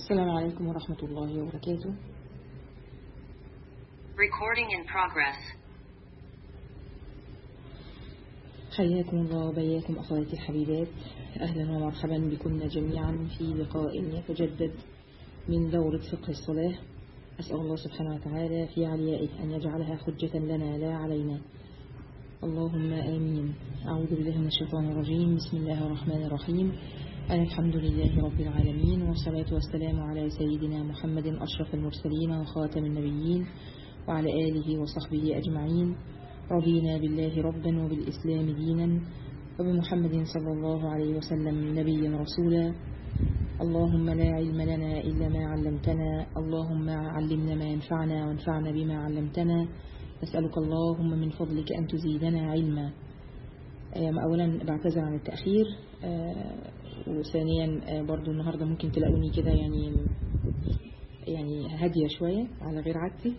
السلام عليكم ورحمة الله وبركاته Recording in progress. حياكم الله وبياكم أخواتي الحبيبات أهلا ومرحبا بكم جميعا في لقاء يتجدد من دورة فقه الصلاة أسأل الله سبحانه وتعالى في عليائه أن يجعلها حجة لنا لا علينا اللهم آمين أعوذ بالله من الشيطان الرجيم بسم الله الرحمن الرحيم أنا الحمد لله رب العالمين والصلاة والسلام على سيدنا محمد أشرف المرسلين وخاتم النبيين وعلى آله وصحبه أجمعين رضينا بالله ربا وبالإسلام دينا وبمحمد صلى الله عليه وسلم نبيا رسولا اللهم لا علم لنا إلا ما علمتنا اللهم علمنا ما ينفعنا وانفعنا بما علمتنا نسألك اللهم من فضلك أن تزيدنا علما أولا بعتذر عن التأخير وثانيا برضو النهاردة ممكن تلاقوني كده يعني يعني هادية شوية على غير عادتي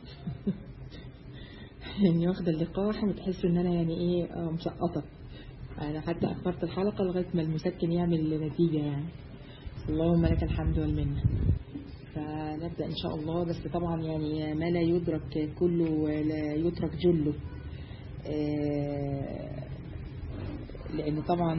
يعني واخدة اللقاح وتحس ان انا يعني ايه مسقطة انا حتى اخرت الحلقة لغاية ما المسكن يعمل نتيجة يعني اللهم لك الحمد والمنة فنبدأ ان شاء الله بس طبعا يعني ما لا يدرك كله لا يترك جله لان طبعا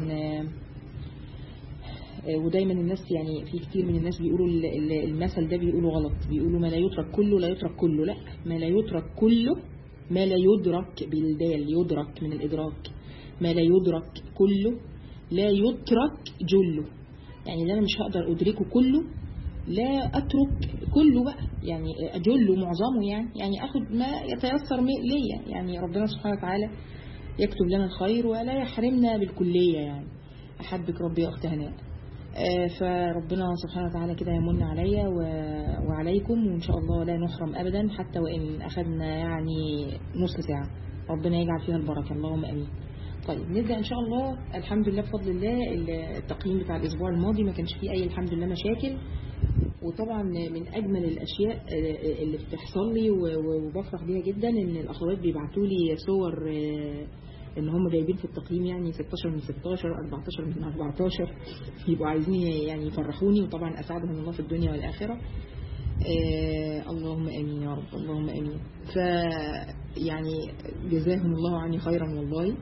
ودايما الناس يعني في كتير من الناس بيقولوا المثل ده بيقولوا غلط بيقولوا ما لا يترك كله لا يترك كله لا ما لا يترك كله ما لا يدرك بالدال يدرك من الإدراك ما لا يدرك كله لا يترك جله يعني ده أنا مش هقدر أدركه كله لا أترك كله بقى يعني أجله معظمه يعني يعني أخذ ما يتيسر ليا يعني ربنا سبحانه وتعالى يكتب لنا الخير ولا يحرمنا بالكلية يعني أحبك ربي يا أخت هناء فربنا سبحانه وتعالى كده يمن عليا وعليكم وإن شاء الله لا نحرم أبدا حتى وإن أخذنا يعني نص ساعة ربنا يجعل فيها البركة اللهم أمين طيب نبدأ إن شاء الله الحمد لله بفضل الله التقييم بتاع الأسبوع الماضي ما كانش فيه أي الحمد لله مشاكل وطبعا من أجمل الأشياء اللي بتحصل لي وبفرح بيها جدا إن الأخوات بيبعتوا لي صور ان هم جايبين في التقييم يعني 16 من 16 14 من 14 يبقوا عايزين يعني يفرحوني وطبعا اسعدهم الله في الدنيا والاخره آه اللهم امين يا رب اللهم امين ف يعني جزاهم الله عني خيرا والله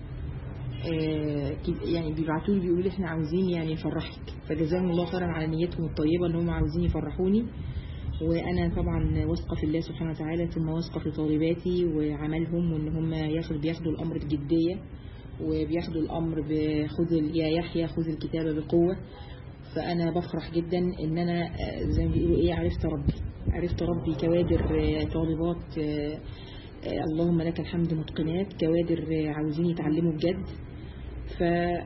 آه يعني بيبعتوا لي بيقولوا لي احنا عاوزين يعني نفرحك فجزاهم الله خيرا على نيتهم الطيبه ان هم عاوزين يفرحوني وأنا طبعا واثقة في الله سبحانه وتعالى ثم واثقة في طالباتي وعملهم وإن هم ياخد بياخدوا الأمر بجدية وبياخدوا الأمر بخذ يا يحيى خذ الكتابة بقوة فأنا بفرح جدا إن أنا زي ما بيقولوا إيه عرفت ربي عرفت ربي كوادر طالبات اللهم لك الحمد متقنات كوادر عاوزين يتعلموا بجد ف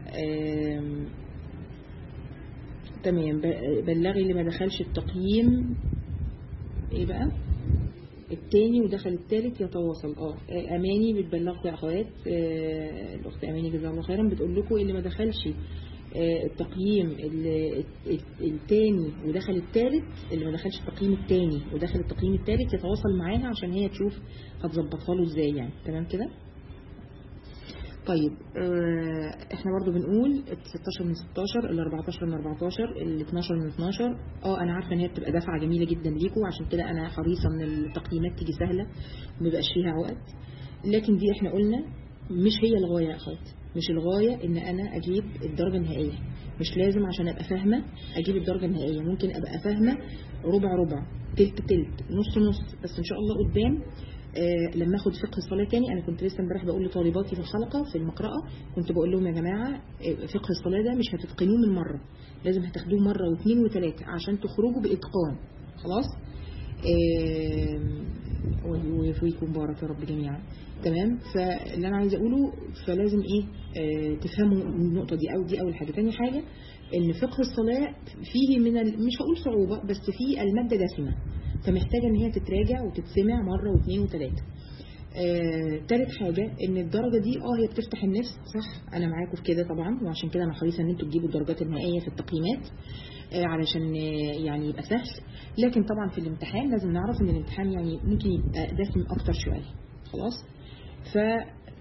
تمام بلغي اللي ما دخلش التقييم ايه بقى التاني ودخل التالت يتواصل اه اماني بتبلغكم يا اخوات آه الاخت اماني جزاها الله خيرا بتقول لكم اللي ما دخلش آه التقييم التاني ودخل التالت اللي ما دخلش التقييم التاني ودخل التقييم التالت يتواصل معاها عشان هي تشوف هتظبطها له ازاي يعني تمام كده طيب اه احنا برضو بنقول ال 16 من 16 ال 14 من 14 ال 12 من 12 اه انا عارفه ان هي بتبقى دفعه جميله جدا ليكم عشان كده انا حريصه ان التقييمات تيجي سهله وما يبقاش فيها عقد لكن دي احنا قلنا مش هي الغايه يا اخوات مش الغايه ان انا اجيب الدرجه النهائيه مش لازم عشان ابقى فاهمه اجيب الدرجه النهائيه ممكن ابقى فاهمه ربع ربع تلت تلت نص نص بس ان شاء الله قدام آه لما اخد فقه الصلاه تاني انا كنت لسه امبارح بقول لطالباتي في الحلقه في المقرأه كنت بقول لهم يا جماعه فقه الصلاه ده مش هتتقنوه من مره لازم هتاخدوه مره واثنين وثلاثه عشان تخرجوا باتقان خلاص آه ويكون بارك يا رب جميعا تمام فاللي انا عايزه اقوله فلازم ايه آه تفهموا النقطه دي او دي اول حاجه تاني حاجه ان فقه الصلاه فيه من ال... مش هقول صعوبه بس فيه الماده دسمه فمحتاجة ان هي تتراجع وتتسمع مرة واثنين وثلاثة آه، تالت حاجة ان الدرجة دي اه هي بتفتح النفس صح انا معاكم في كده طبعا وعشان كده انا حريصة ان انتوا تجيبوا الدرجات النهائية في التقييمات آه، علشان آه، يعني يبقى سهل لكن طبعا في الامتحان لازم نعرف ان الامتحان يعني ممكن يبقى دسم اكتر شوية خلاص ف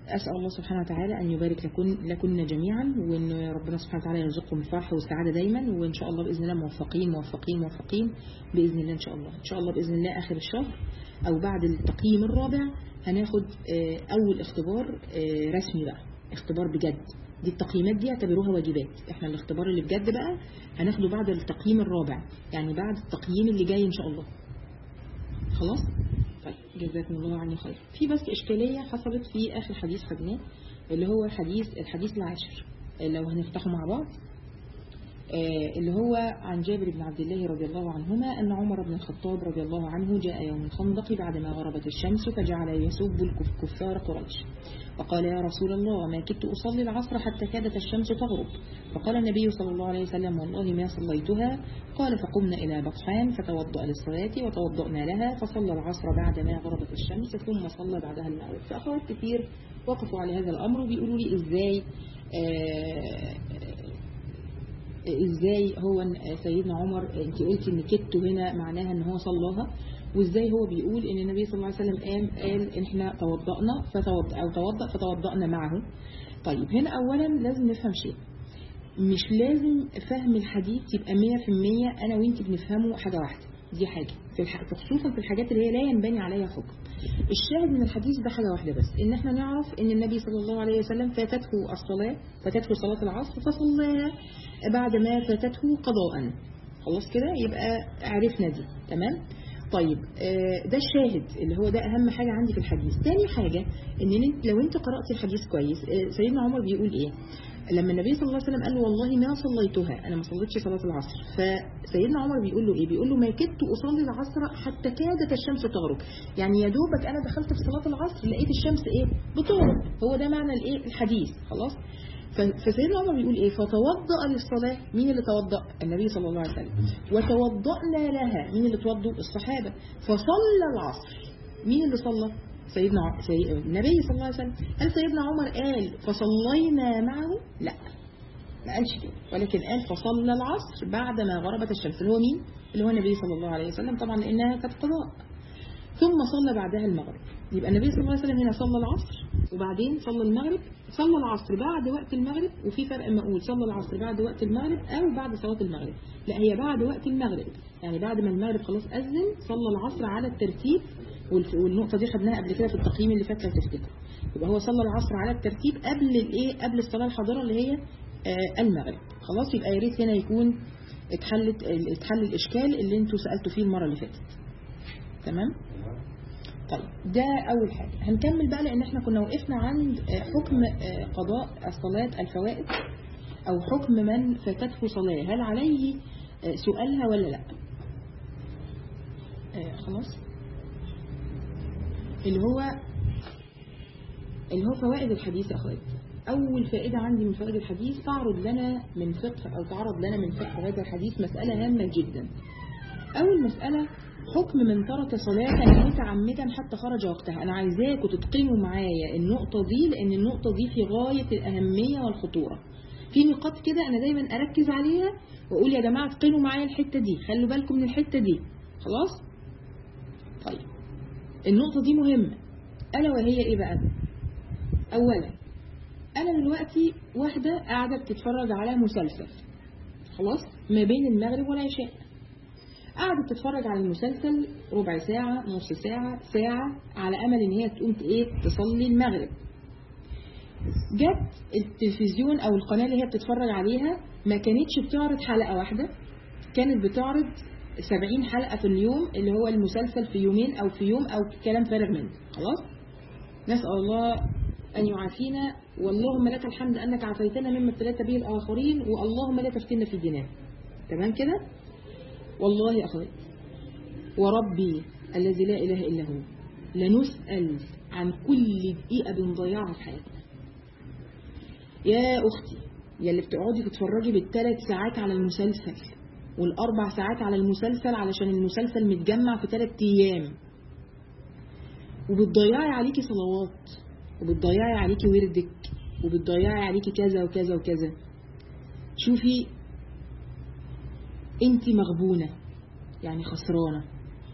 أسأل الله سبحانه وتعالى أن يبارك لكن لكن جميعا وأن ربنا سبحانه وتعالى يرزقكم الفرح والسعادة دايما وإن شاء الله بإذن الله موفقين موفقين موفقين بإذن الله إن شاء الله إن شاء الله بإذن الله آخر الشهر أو بعد التقييم الرابع هناخد آه، أول اختبار آه، رسمي بقى اختبار بجد دي التقييمات دي اعتبروها واجبات احنا الاختبار اللي بجد بقى هناخده بعد التقييم الرابع يعني بعد التقييم اللي جاي ان شاء الله خلاص طيب جزاكم الله عني خير في بس اشكاليه حصلت في اخر حديث خدناه اللي هو حديث الحديث العاشر لو هنفتحه مع بعض آه، اللي هو عن جابر بن عبد الله رضي الله عنهما أن عمر بن الخطاب رضي الله عنه جاء يوم الخندق بعدما غربت الشمس فجعل يسب الكفار قريش فقال يا رسول الله ما كدت أصلي العصر حتى كادت الشمس تغرب فقال النبي صلى الله عليه وسلم والله ما صليتها قال فقمنا إلى بطحان فتوضأ للصلاة وتوضأنا لها فصلى العصر بعدما غربت الشمس ثم صلى بعدها المغرب فأخوات كثير وقفوا على هذا الأمر وبيقولوا لي إزاي آه ازاي هو سيدنا عمر انت قلتي ان كدته هنا معناها ان هو صلاها وازاي هو بيقول ان النبي صلى الله عليه وسلم قام قال ان احنا توضأنا فتوضأ او توضأ فتوضأنا معه طيب هنا اولا لازم نفهم شيء مش لازم فهم الحديث يبقى 100% انا وانت بنفهمه حاجة واحدة دي حاجة في الح... خصوصا في الحاجات اللي هي لا ينبني عليها حكم الشاهد من الحديث ده حاجة واحدة بس ان احنا نعرف ان النبي صلى الله عليه وسلم فاتته الصلاة فاتته صلاة العصر فصلاها بعد ما فاتته قضاء خلاص كده يبقى عرفنا دي تمام طيب آه، ده الشاهد اللي هو ده اهم حاجة عندي في الحديث تاني حاجة ان انت لو انت قرأت الحديث كويس آه، سيدنا عمر بيقول ايه لما النبي صلى الله عليه وسلم قال له والله ما صليتها انا ما صليتش صلاه العصر فسيدنا عمر بيقول له ايه بيقول له ما كدت اصلي العصر حتى كادت الشمس تغرب يعني يا دوبك انا دخلت في صلاه العصر لقيت الشمس ايه بتغرب هو ده معنى الايه الحديث خلاص فسيدنا عمر بيقول ايه فتوضأ للصلاة مين اللي توضأ النبي صلى الله عليه وسلم وتوضأنا لها مين اللي توضوا الصحابة فصلى العصر مين اللي صلى سيدنا ع- سي... النبي صلى الله عليه وسلم هل سيدنا عمر قال فصلينا معه لا ما قالش كده ولكن قال فصلى العصر بعدما غربت الشمس اللي هو مين اللي هو النبي صلى الله عليه وسلم طبعا لانها كانت قضاء ثم صلى بعدها المغرب يبقى النبي صلى الله عليه وسلم هنا صلى العصر وبعدين صلى المغرب صلى العصر بعد وقت المغرب وفي فرق اما اقول صلى العصر بعد وقت المغرب او بعد صلاة المغرب لا هي بعد وقت المغرب يعني بعد ما المغرب خلاص اذن صلى العصر على الترتيب والف- والنقطة دي خدناها قبل كده في التقييم اللي فات لو تفتكروا يبقى هو صلى العصر على الترتيب قبل الايه قبل الصلاة الحاضرة اللي هي آه المغرب خلاص يبقى يا ريت هنا يكون اتحلت اتحل الاشكال اللي انتوا سألتوا فيه المرة اللي فاتت تمام طيب ده أول حاجة هنكمل بقى لأن احنا كنا وقفنا عند آه، حكم آه، قضاء الصلاة الفوائد أو حكم من فاتته صلاة هل عليه آه، سؤالها ولا لا آه، خلاص اللي هو اللي هو فوائد الحديث يا أخوات أول فائدة عندي من فوائد الحديث تعرض لنا من فقه أو تعرض لنا من فقه هذا الحديث مسألة هامة جدا أول مسألة حكم من ترك صلاة متعمدا حتى خرج وقتها أنا عايزاكم تتقنوا معايا النقطة دي لأن النقطة دي في غاية الأهمية والخطورة في نقاط كده أنا دايما أركز عليها وأقول يا جماعة اتقنوا معايا الحتة دي خلوا بالكم من الحتة دي خلاص طيب النقطة دي مهمة ألا وهي إيه بقى أولا أنا دلوقتي واحدة قاعدة بتتفرج على مسلسل خلاص ما بين المغرب والعشاء قاعدة بتتفرج على المسلسل ربع ساعة نص ساعة ساعة على أمل إن هي تقوم إيه تصلي المغرب جت التلفزيون أو القناة اللي هي بتتفرج عليها ما كانتش بتعرض حلقة واحدة كانت بتعرض سبعين حلقة في اليوم اللي هو المسلسل في يومين أو في يوم أو كلام فارغ منه خلاص نسأل الله أن يعافينا واللهم لك الحمد أنك عافيتنا مما ابتليت به الآخرين واللهم لا تفتنا في ديننا تمام كده والله يا أخوات وربي الذي لا إله إلا هو لنسأل عن كل دقيقة بنضيعها في حياتنا يا أختي يا اللي بتقعدي تتفرجي بالثلاث ساعات على المسلسل والأربع ساعات على المسلسل علشان المسلسل متجمع في ثلاث أيام وبتضيعي عليكي صلوات وبتضيعي عليكي وردك وبتضيعي عليكي كذا وكذا وكذا شوفي انت مغبونة يعني خسرانة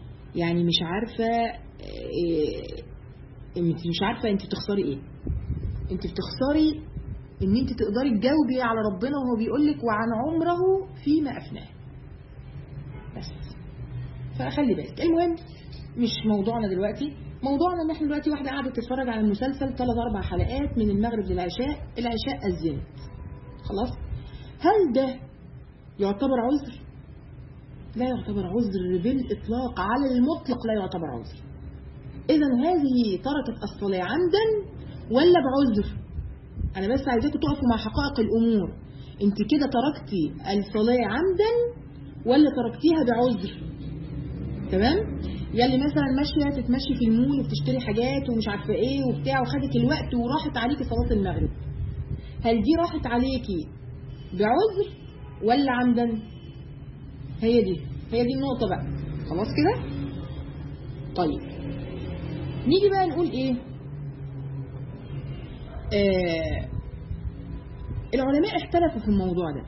يعني مش عارفة إيه، انت مش عارفة انت بتخسري ايه انت بتخسري ان انت تقدري تجاوبي على ربنا وهو بيقول لك وعن عمره فيما افناه بس فخلي بالك المهم مش موضوعنا دلوقتي موضوعنا ان احنا دلوقتي واحده قاعده تتفرج على المسلسل ثلاث اربع حلقات من المغرب للعشاء العشاء اذنت خلاص هل ده يعتبر عذر لا يعتبر عذر بالاطلاق على المطلق لا يعتبر عذر اذا هذه تركت الصلاه عمدا ولا بعذر انا بس عايزاكم تقفوا مع حقائق الامور انت كده تركتي الصلاه عمدا ولا تركتيها بعذر تمام يلي مثلا ماشيه تتمشي في المول وبتشتري حاجات ومش عارفه ايه وبتاع وخدت الوقت وراحت عليكي صلاه المغرب هل دي راحت عليكي بعذر ولا عمدا هي دي هي دي النقطه بقى خلاص كده طيب نيجي بقى نقول ايه آه العلماء اختلفوا في الموضوع ده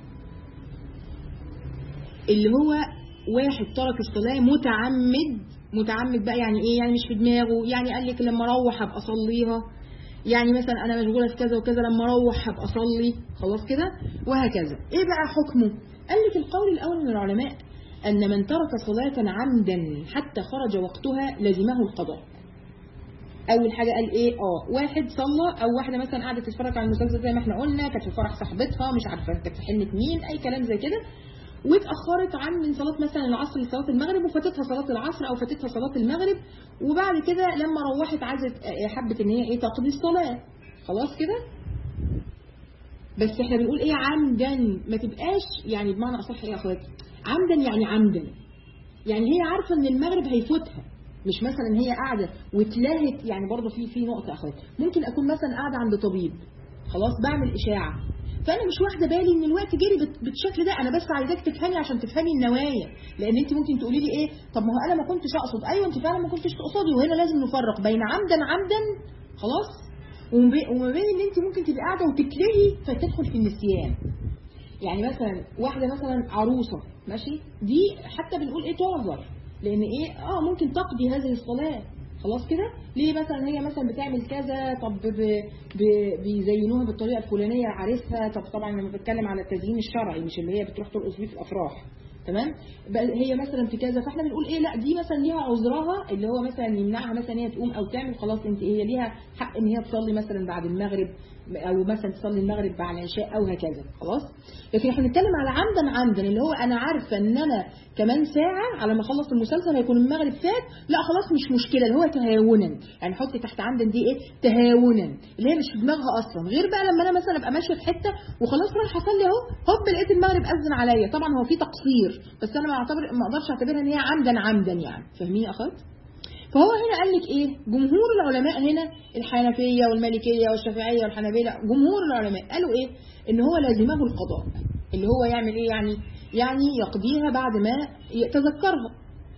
اللي هو واحد ترك الصلاة متعمد متعمد بقى يعني ايه يعني مش في دماغه يعني قال لك لما اروح هبقى اصليها يعني مثلا انا مشغوله في كذا وكذا لما اروح هبقى اصلي خلاص كده وهكذا ايه بقى حكمه قال لك القول الاول من العلماء ان من ترك صلاه عمدا حتى خرج وقتها لزمه القضاء اول حاجه قال ايه اه واحد صلى او واحده مثلا قاعده تتفرج على المسلسل زي ما احنا قلنا كانت في فرح صاحبتها مش عارفه كانت في حنه مين اي كلام زي كده واتاخرت عن من صلاه مثلا العصر لصلاه المغرب وفاتتها صلاه العصر او فاتتها صلاه المغرب وبعد كده لما روحت عايزه حبت ان هي ايه تقضي الصلاه خلاص كده بس احنا بنقول ايه عمدا ما تبقاش يعني بمعنى اصح ايه يا اخواتي عمدا يعني عمدا يعني هي عارفه ان المغرب هيفوتها مش مثلا هي قاعده واتلهت يعني برضه في في نقطه اخواتي ممكن اكون مثلا قاعده عند طبيب خلاص بعمل اشاعه فانا مش واخده بالي ان الوقت جري بالشكل ده انا بس عايزاك تفهمي عشان تفهمي النوايا لان انت ممكن تقولي لي ايه طب ما هو انا ما كنتش اقصد ايوه انت فعلا ما كنتش تقصدي وهنا لازم نفرق بين عمدا عمدا خلاص وما بين ان انت ممكن تبقي قاعده وتتلهي فتدخل في النسيان يعني مثلا واحده مثلا عروسه ماشي دي حتى بنقول ايه تعذر لان ايه اه ممكن تقضي هذه الصلاه خلاص كده ليه مثلا هي مثلا بتعمل كذا طب ب... ب... بيزينوها بالطريقه الفلانيه لعريسها طب طبعا لما بتكلم على التزيين الشرعي مش اللي هي بتروح ترقص بيه في الافراح تمام هي مثلا في كذا فاحنا بنقول ايه لا دي مثلا ليها عذرها اللي هو مثلا يمنعها مثلا هي تقوم او تعمل خلاص انت هي ليها حق ان هي تصلي مثلا بعد المغرب او مثلا تصلي المغرب بعد العشاء او هكذا خلاص لكن احنا بنتكلم على عمدا عمدا اللي هو انا عارفه ان انا كمان ساعه على ما اخلص المسلسل هيكون المغرب فات لا خلاص مش مشكله اللي هو تهاونا يعني حطي تحت عمدا دي ايه تهاونا اللي هي مش في دماغها اصلا غير بقى لما انا مثلا ابقى ماشيه في حته وخلاص رايحه اصلي اهو هوب لقيت المغرب اذن عليا طبعا هو في تقصير بس انا ما اعتبر ما اقدرش اعتبرها ان هي عمدا عمدا يعني فاهمين يا اخوات فهو هنا قال لك ايه جمهور العلماء هنا الحنفيه والمالكيه والشافعيه والحنابلة جمهور العلماء قالوا ايه ان هو لازمه القضاء اللي هو يعمل ايه يعني يعني يقضيها بعد ما يتذكرها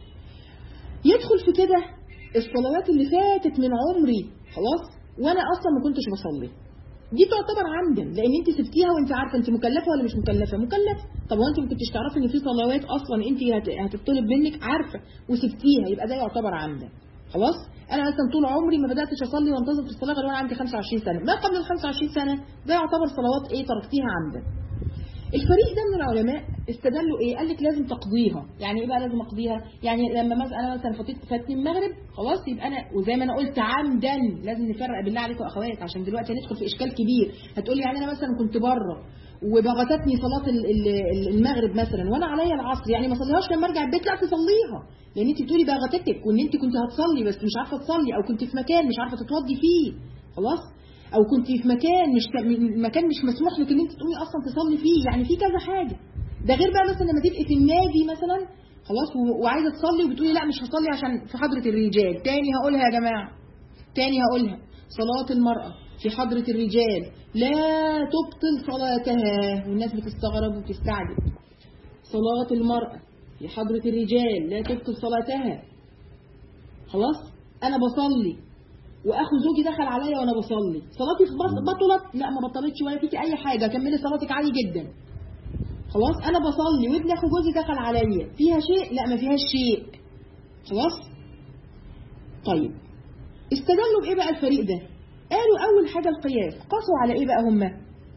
يدخل في كده الصلوات اللي فاتت من عمري خلاص وانا اصلا ما كنتش بصلي دي تعتبر عمدا لان انت سبتيها وانت عارفه انت مكلفه ولا مش مكلفه مكلفه طب وانت ما كنتش تعرفي ان في صلوات اصلا انت هتطلب منك عارفه وسبتيها يبقى ده يعتبر عمدا خلاص انا مثلا طول عمري ما بداتش اصلي وانتظم في الصلاه غير وانا عندي 25 سنه ما قبل ال 25 سنه ده يعتبر صلوات ايه تركتيها عمدا الفريق ده من العلماء استدلوا ايه قال لك لازم تقضيها يعني ايه بقى لازم اقضيها يعني لما مثلا انا مثلا فاتت فاتني المغرب خلاص يبقى انا وزي ما انا قلت عمدا لازم نفرق بالله عليكم اخوات عشان دلوقتي هندخل في اشكال كبير هتقولي يعني انا مثلا كنت بره وبغتتني صلاه المغرب مثلا وانا عليا العصر يعني ما صليهاش لما ارجع البيت لا تصليها لان انت بتقولي بغتتك وان انت كنت هتصلي بس مش عارفه تصلي او كنت في مكان مش عارفه تتوضي فيه خلاص او كنت في مكان مش مكان مش مسموح لك ان انت تقومي اصلا تصلي فيه يعني في كذا حاجه ده غير بقى مثلا لما تبقي في النادي مثلا خلاص وعايزه تصلي وبتقولي لا مش هصلي عشان في حضره الرجال تاني هقولها يا جماعه تاني هقولها صلاه المراه في حضرة الرجال لا تبطل صلاتها والناس بتستغرب وبتستعجب صلاة المرأة في حضرة الرجال لا تبطل صلاتها خلاص أنا بصلي واخو زوجي دخل عليا وانا بصلي صلاتي بطلت لا ما بطلتش ولا فيكي اي حاجه كملي صلاتك عادي جدا خلاص انا بصلي وابن اخو جوزي دخل عليا فيها شيء لا ما فيهاش شيء خلاص طيب استدلوا بايه بقى الفريق ده قالوا أول حاجة القياس قاسوا على إيه بقى هم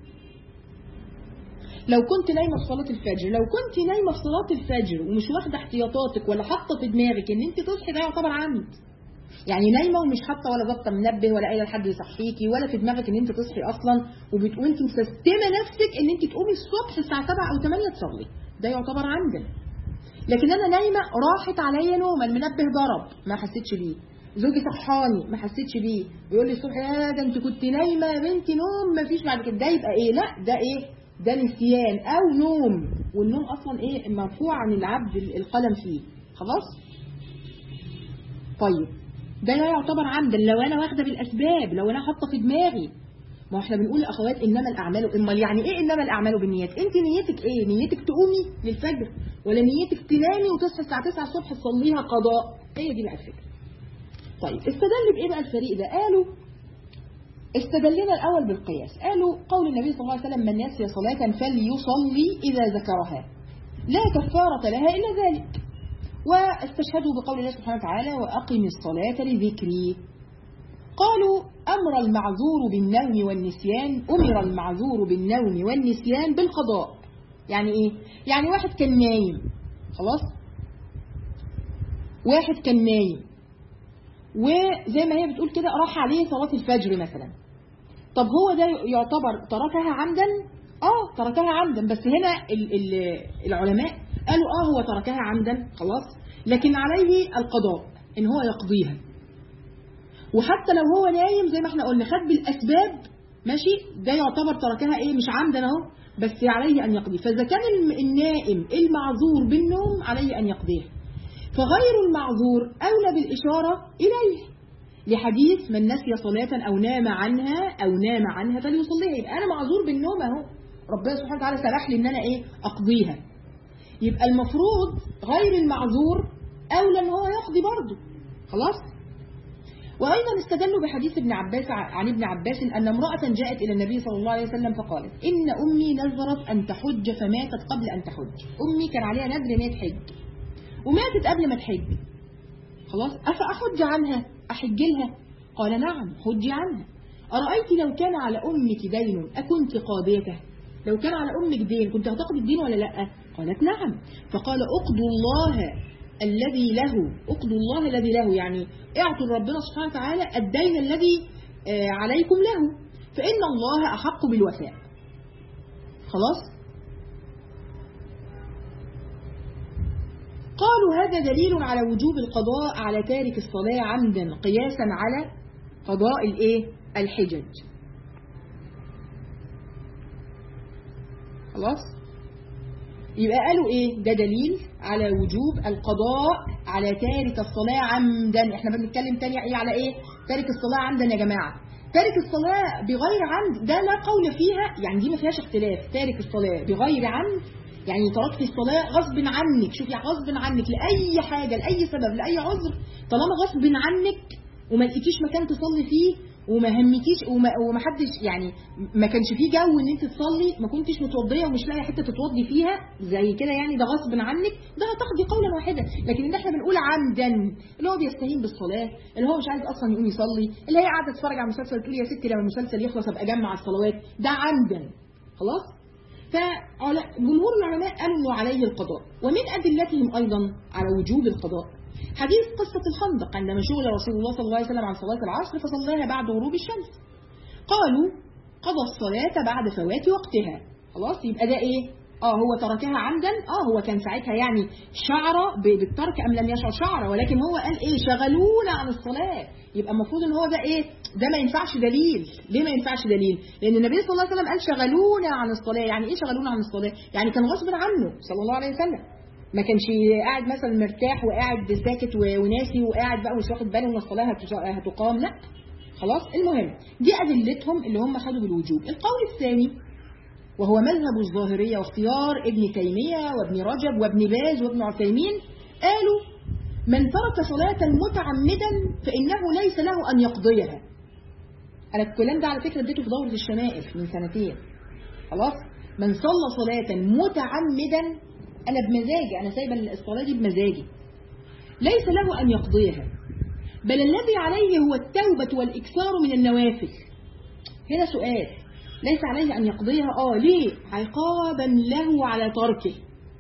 لو كنت نايمة في صلاة الفجر لو كنت نايمة في صلاة الفجر ومش واخدة احتياطاتك ولا حاطة في دماغك ان انت تصحي ده يعتبر عمد يعني نايمة ومش حاطة ولا ظابطة منبه ولا قايلة لحد يصحيكي ولا في دماغك ان انت تصحي اصلا وبتقول انت مسستمة نفسك ان انت تقومي الصبح الساعة 7 او 8 تصلي ده يعتبر عمدا لكن انا نايمة راحت عليا نوم المنبه ضرب ما حسيتش بيه زوجي صحاني ما حسيتش بيه يقول لي الصبح يا ده انت كنت نايمه يا بنتي نوم ما فيش بعد كده ده يبقى ايه لا ده ايه ده نسيان او نوم والنوم اصلا ايه مرفوع عن العبد القلم فيه خلاص طيب ده لا يعتبر عمدا لو انا واخده بالاسباب لو انا حاطه في دماغي ما احنا بنقول اخوات انما الاعمال امال يعني ايه انما الاعمال بالنيات انت نيتك ايه نيتك تقومي للفجر ولا نيتك تنامي وتصحي الساعه 9 الصبح تصليها قضاء هي دي بقى الفكره طيب استدل بايه بقى الفريق ده قالوا استدلنا الاول بالقياس قالوا قول النبي صلى الله عليه وسلم من نسي صلاه فليصلي اذا ذكرها لا كفاره لها الا ذلك واستشهدوا بقول الله سبحانه وتعالى واقم الصلاه لذكري قالوا امر المعذور بالنوم والنسيان امر المعذور بالنوم والنسيان بالقضاء يعني ايه يعني واحد كان نايم خلاص واحد كان نايم وزي ما هي بتقول كده راح عليه صلاة الفجر مثلا طب هو ده يعتبر تركها عمدا اه تركها عمدا بس هنا ال ال العلماء قالوا اه هو تركها عمدا خلاص لكن عليه القضاء ان هو يقضيها وحتى لو هو نايم زي ما احنا قلنا خد بالاسباب ماشي ده يعتبر تركها ايه مش عمدا اهو بس عليه ان يقضي فاذا كان النائم المعذور بالنوم عليه ان يقضيها فغير المعذور أولى بالإشارة إليه لحديث من نسي صلاة أو نام عنها أو نام عنها فليصليها يبقى أنا معذور بالنوم أهو ربنا سبحانه وتعالى سمح لي إن أنا إيه أقضيها يبقى المفروض غير المعذور أولى إن هو يقضي برضه خلاص وأيضا استدلوا بحديث ابن عباس عن ابن عباس أن امرأة جاءت إلى النبي صلى الله عليه وسلم فقالت إن أمي نذرت أن تحج فماتت قبل أن تحج أمي كان عليها نذر إن هي تحج وماتت قبل ما تحج خلاص أفأحج عنها أحج لها قال نعم حج عنها أرأيت لو كان على أمك دين أكنت قاضيته لو كان على أمك دين كنت هتقضي الدين ولا لا قالت نعم فقال أقضوا الله الذي له أقضوا الله الذي له يعني اعطوا ربنا سبحانه وتعالى الدين الذي عليكم له فإن الله أحق بالوفاء خلاص قالوا هذا دليل على وجوب القضاء على تارك الصلاة عمدا قياسا على قضاء الايه الحجج خلاص يبقى قالوا ايه ده دليل على وجوب القضاء على تارك الصلاة عمدا احنا بنتكلم تاني ايه على ايه تارك الصلاة عمدا يا جماعة تارك الصلاة بغير عمد ده لا قول فيها يعني دي ما فيهاش اختلاف تارك الصلاة بغير عمد يعني تركت الصلاة غصب عنك شوفي غصب عنك لأي حاجة لأي سبب لأي عذر طالما غصب عنك وما لقيتيش مكان تصلي فيه وما همكيش وما, وما حدش يعني ما كانش فيه جو ان انت تصلي ما كنتش متوضيه ومش لاقي حته تتوضي فيها زي كده يعني ده غصب عنك ده هتاخدي قولا واحدا لكن ان احنا بنقول عمدا اللي هو بيستهين بالصلاه اللي هو مش عايز اصلا يقوم يصلي اللي هي قاعده تتفرج على مسلسل تقول يا ستي لما المسلسل يخلص ابقى اجمع الصلوات ده عمدا خلاص فجمهور العلماء قالوا انه عليه القضاء ومن ادلتهم ايضا على وجوب القضاء حديث قصة الخندق عندما شغل رسول الله صلى الله عليه وسلم عن صلاة العصر فصلاها بعد غروب الشمس قالوا قضى الصلاة بعد فوات وقتها خلاص يبقى ده ايه اه هو تركها عمدا اه هو كان ساعتها يعني شعر بالترك ام لم يشعر شعر ولكن هو قال ايه شغلونا عن الصلاة يبقى المفروض ان هو ده ايه ده ما ينفعش دليل ليه ما ينفعش دليل لان النبي صلى الله عليه وسلم قال شغلونا عن الصلاة يعني ايه شغلونا عن الصلاة يعني كان غصب عنه صلى الله عليه وسلم ما كانش قاعد مثلا مرتاح وقاعد ساكت وناسي وقاعد بقى مش واخد باله ان الصلاه هتقام لا خلاص المهم دي ادلتهم اللي هم خدوا بالوجوب القول الثاني وهو مذهب الظاهريه واختيار ابن تيميه وابن رجب وابن باز وابن عثيمين قالوا من ترك صلاه متعمدا فانه ليس له ان يقضيها انا الكلام ده على فكره اديته في دوره الشمائل من سنتين خلاص من صلى صلاه متعمدا انا بمزاجي انا سايبه الصلاه دي بمزاجي ليس له ان يقضيها بل الذي عليه هو التوبة والإكثار من النوافل هنا سؤال ليس عليه أن يقضيها آه ليه عقابا له على تركه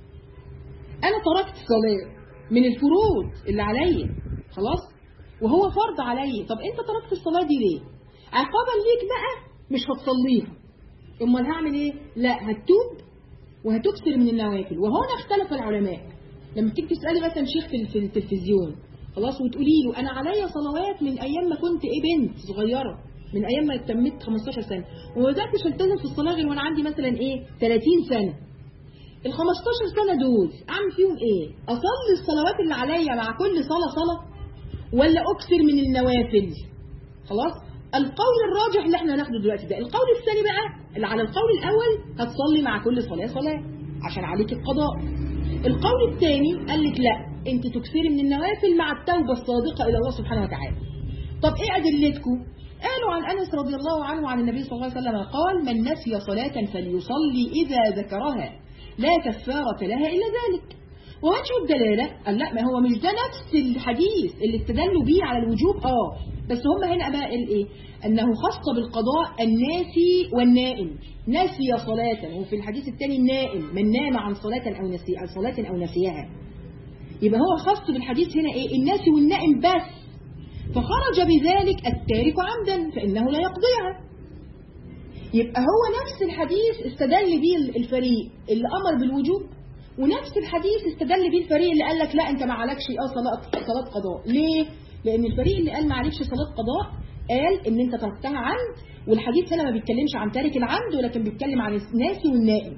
أنا تركت صلاة من الفروض اللي عليا خلاص وهو فرض عليا طب أنت تركت الصلاة دي ليه عقابا ليك بقى مش هتصليها امال هعمل ايه لا هتوب وهتكثر من النوافل وهنا اختلف العلماء لما تيجي تسالي مثلا شيخ في في التلفزيون خلاص وتقولي له انا عليا صلوات من ايام ما كنت ايه بنت صغيره من ايام ما تميت 15 سنه وما بداتش التزم في الصلاه غير وانا عندي مثلا ايه 30 سنه ال 15 سنه دول اعمل فيهم ايه اصلي الصلوات اللي عليا مع كل صلاه صلاه ولا اكثر من النوافل خلاص القول الراجح اللي احنا هناخده دلوقتي ده القول الثاني بقى اللي على القول الاول هتصلي مع كل صلاه صلاه عشان عليك القضاء القول الثاني قال لك لا انت تكثري من النوافل مع التوبه الصادقه الى الله سبحانه وتعالى طب ايه ادلتكم قالوا عن انس رضي الله عنه عن النبي صلى الله عليه وسلم قال من نسي صلاه فليصلي اذا ذكرها لا كفاره لها الا ذلك ووجه الدلاله قال لا ما هو مش ده نفس الحديث اللي استدلوا بيه على الوجوب اه بس هم هنا بقى قال ايه انه خص بالقضاء الناسي والنائم نسي صلاة وفي الحديث الثاني النائم من نام عن صلاة او نسي عن صلاة او نسيها يبقى هو خص بالحديث هنا ايه الناسي والنائم بس فخرج بذلك التارك عمدا فانه لا يقضيها يبقى هو نفس الحديث استدل بيه الفريق اللي امر بالوجوب ونفس الحديث استدل بيه الفريق اللي قال لك لا انت ما عليكش اه صلاه صلاه قضاء ليه لان الفريق اللي قال ما عليكش صلاه قضاء قال ان انت تركتها عمد والحديث هنا ما بيتكلمش عن تارك العمد ولكن بيتكلم عن الناسي والنائم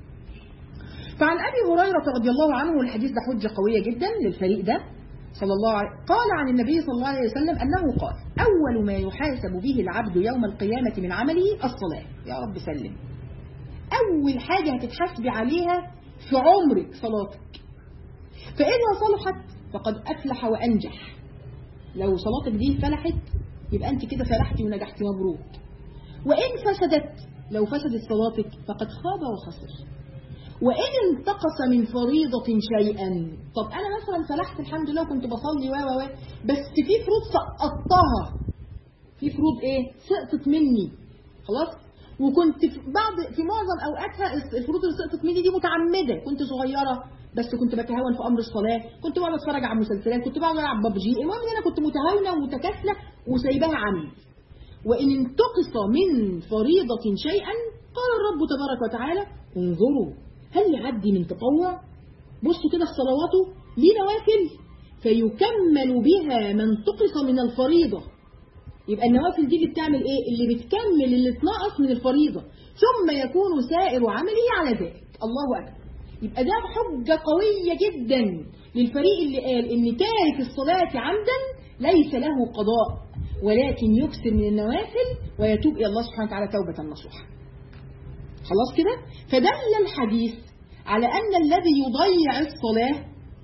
فعن ابي هريره رضي الله عنه والحديث ده حجه قويه جدا للفريق ده صلى الله عليه قال عن النبي صلى الله عليه وسلم انه قال اول ما يحاسب به العبد يوم القيامه من عمله الصلاه يا رب سلم اول حاجه هتتحاسبي عليها في عمرك صلاتك فاذا صلحت فقد افلح وانجح لو صلاتك دي فلحت يبقى انت كده فلحتي ونجحتي مبروك وان فسدت لو فسدت صلاتك فقد خاب وخسر وان انتقص من فريضة شيئا طب انا مثلا فلحت الحمد لله وكنت بصلي و و بس في فروض سقطتها في فروض ايه سقطت مني خلاص وكنت في بعض في معظم اوقاتها الفروض اللي سقطت مني دي متعمده كنت صغيره بس كنت بتهاون في امر الصلاه كنت بقعد اتفرج على مسلسلات كنت بقعد العب ببجي المهم ان انا كنت متهاونه ومتكاسله وسايباها عني وان انتقص من فريضه شيئا قال الرب تبارك وتعالى انظروا هل يعدي من تطوع بصوا كده في صلواته ليه نوافل فيكمل بها ما انتقص من الفريضه يبقى النوافل دي اللي بتعمل ايه اللي بتكمل اللي اتنقص من الفريضه ثم يكون سائر عمله على ذلك الله اكبر يبقى ده حجة قوية جدا للفريق اللي قال ان تارك الصلاة عمدا ليس له قضاء ولكن يكثر من النوافل ويتوب إلى الله سبحانه وتعالى توبة نصوحا خلاص كده فدل الحديث على أن الذي يضيع الصلاة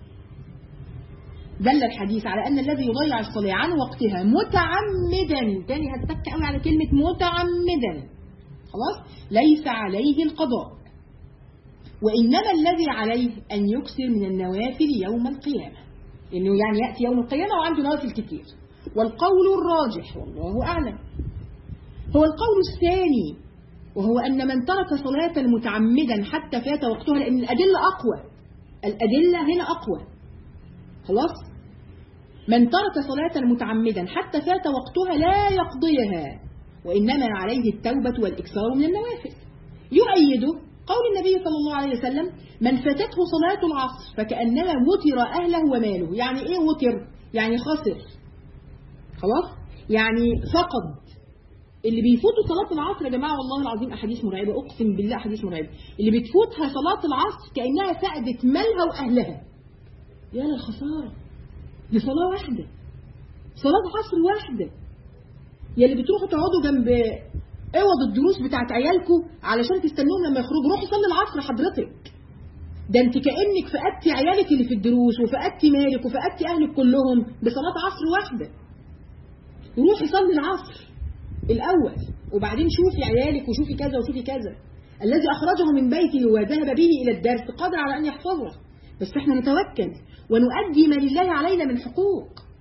دل الحديث على أن الذي يضيع الصلاة عن وقتها متعمدا تاني هتك قوي على كلمة متعمدا خلاص ليس عليه القضاء وإنما الذي عليه أن يكثر من النوافل يوم القيامة إنه يعني يأتي يوم القيامة وعنده نوافل كتير والقول الراجح والله أعلم هو القول الثاني وهو أن من ترك صلاة متعمدا حتى فات وقتها لأن الأدلة أقوى الأدلة هنا أقوى خلاص من ترك صلاة متعمدا حتى فات وقتها لا يقضيها وإنما عليه التوبة والإكثار من النوافل يؤيده قول النبي صلى الله عليه وسلم من فاتته صلاة العصر فكأنما وتر أهله وماله يعني إيه وتر يعني خسر خلاص يعني فقد اللي بيفوتوا صلاة العصر يا جماعة والله العظيم أحاديث مرعبة أقسم بالله أحاديث مرعبة اللي بتفوتها صلاة العصر كأنها فقدت مالها وأهلها يا للخسارة دي صلاة واحدة صلاة عصر واحدة يا اللي بتروحوا تقعدوا جنب اوض الدروس بتاعت عيالكم علشان تستنوهم لما يخرجوا روحي صلي العصر حضرتك ده انت كانك فقدتي عيالك اللي في الدروس وفقدتي مالك وفقدتي اهلك كلهم بصلاه عصر واحده روحي صلي العصر الاول وبعدين شوفي عيالك وشوفي كذا وشوفي كذا الذي اخرجه من بيته وذهب به الى الدرس قادر على ان يحفظه بس احنا نتوكل ونؤدي ما لله علينا من حقوق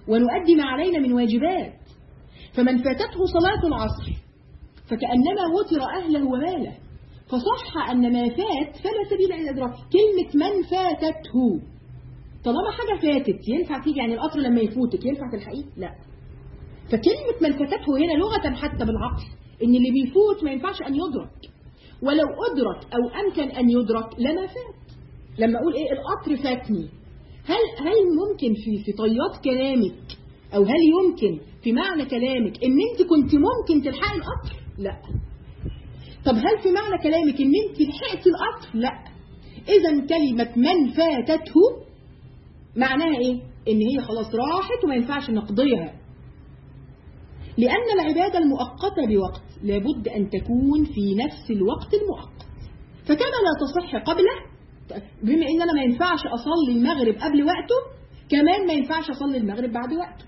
ونؤدي ما علينا من واجبات فمن فاتته صلاة العصر فكأنما وتر أهله وماله فصح أن ما فات فلا سبيل إلى الإدراك كلمة من فاتته طالما حاجة فاتت ينفع تيجي يعني القطر لما يفوتك ينفع في الحقيقة لا فكلمة من فاتته هنا لغة حتى بالعقل إن اللي بيفوت ما ينفعش أن يدرك ولو أدرك أو أمكن أن يدرك لما فات لما أقول إيه القطر فاتني هل هل ممكن في في طيات كلامك أو هل يمكن في معنى كلامك إن أنت كنت ممكن تلحقي القطر؟ لا طب هل في معنى كلامك إن أنت لحقتي القطر؟ لا إذا كلمة من فاتته معناها إيه؟ إن هي خلاص راحت وما ينفعش نقضيها لأن العبادة المؤقتة بوقت لابد أن تكون في نفس الوقت المؤقت فكما لا تصح قبله بما ان انا ما ينفعش اصلي المغرب قبل وقته كمان ما ينفعش اصلي المغرب بعد وقته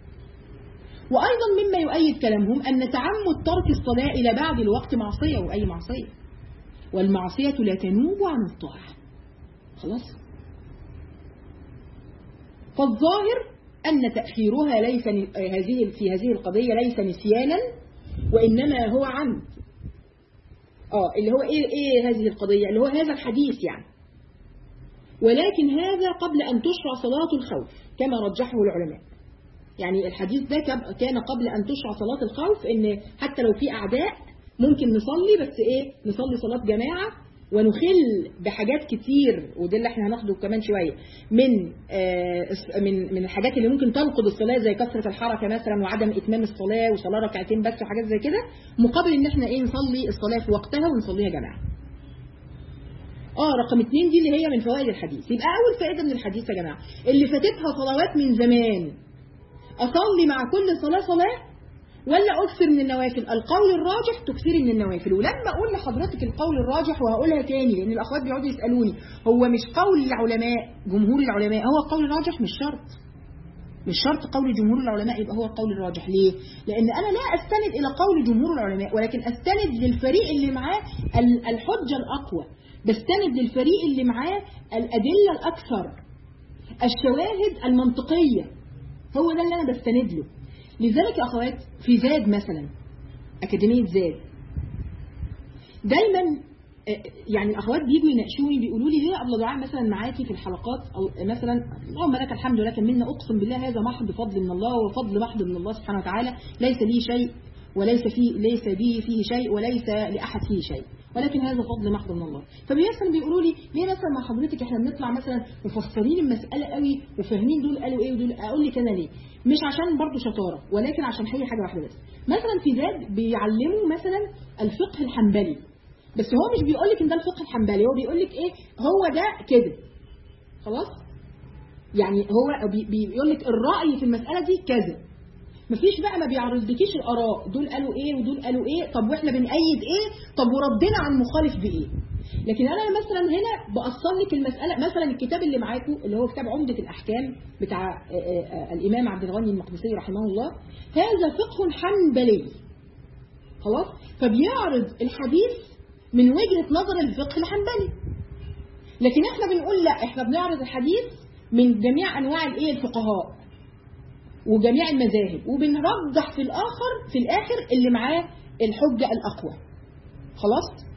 وايضا مما يؤيد كلامهم ان تعمد ترك الصلاه الى بعد الوقت معصيه واي معصيه والمعصيه لا تنوب عن الطاعه خلاص فالظاهر ان تاخيرها ليس هذه في هذه القضيه ليس نسيانا وانما هو عمد اه اللي هو ايه ايه هذه القضيه اللي هو هذا الحديث يعني ولكن هذا قبل أن تشرع صلاة الخوف كما رجحه العلماء يعني الحديث ده كان قبل أن تشرع صلاة الخوف إن حتى لو في أعداء ممكن نصلي بس إيه نصلي صلاة جماعة ونخل بحاجات كتير وده اللي احنا هناخده كمان شوية من آه من من الحاجات اللي ممكن تنقض الصلاة زي كثرة الحركة مثلا وعدم إتمام الصلاة وصلاة ركعتين بس وحاجات زي كده مقابل إن احنا إيه نصلي الصلاة في وقتها ونصليها جماعة اه رقم اتنين دي اللي هي من فوائد الحديث يبقى اول فائده من الحديث يا جماعه اللي فاتتها صلوات من زمان اصلي مع كل صلاه صلاه ولا اكثر من النوافل القول الراجح تكثري من النوافل ولما اقول لحضرتك القول الراجح وهقولها تاني لان الاخوات بيقعدوا يسالوني هو مش قول العلماء جمهور العلماء هو القول الراجح مش شرط مش شرط قول جمهور العلماء يبقى هو القول الراجح ليه لان انا لا استند الى قول جمهور العلماء ولكن استند للفريق اللي معاه الحجه الاقوى بستند للفريق اللي معاه الأدلة الأكثر الشواهد المنطقية هو ده اللي أنا بستند له لذلك يا أخوات في زاد مثلا أكاديمية زاد دايما يعني الأخوات بيجوا يناقشوني بيقولوا لي ليه أبلة دعاء مثلا معاكي في الحلقات أو مثلا اللهم لك الحمد لك منا أقسم بالله هذا محض فضل من الله وفضل محض من الله سبحانه وتعالى ليس لي شيء وليس فيه ليس به فيه شيء وليس لأحد فيه شيء ولكن هذا فضل محض من الله فبيسأل بيقولوا لي ليه مثلا مع حضرتك احنا بنطلع مثلا مفسرين المسألة قوي وفاهمين دول قالوا ايه ودول اقول لك انا ليه مش عشان برضو شطارة ولكن عشان هي حاجة واحدة بس مثلا في ذات بيعلموا مثلا الفقه الحنبلي بس هو مش بيقول لك ان ده الفقه الحنبلي هو بيقول لك ايه هو ده كده خلاص يعني هو بيقول لك الرأي في المسألة دي كذا مفيش بقى ما بيعرضلكيش الآراء دول قالوا إيه ودول قالوا إيه طب وإحنا بنأيد إيه طب وردنا عن المخالف بإيه لكن أنا مثلا هنا بأصل لك المسألة مثلا الكتاب اللي معاكم اللي هو كتاب عمدة الأحكام بتاع الإمام عبد الغني المقدسي رحمه الله هذا فقه حنبلي خلاص فبيعرض الحديث من وجهة نظر الفقه الحنبلي لكن احنا بنقول لا احنا بنعرض الحديث من جميع انواع الايه الفقهاء وجميع المذاهب وبنرجح في الآخر في الآخر اللي معاه الحجة الأقوى خلاص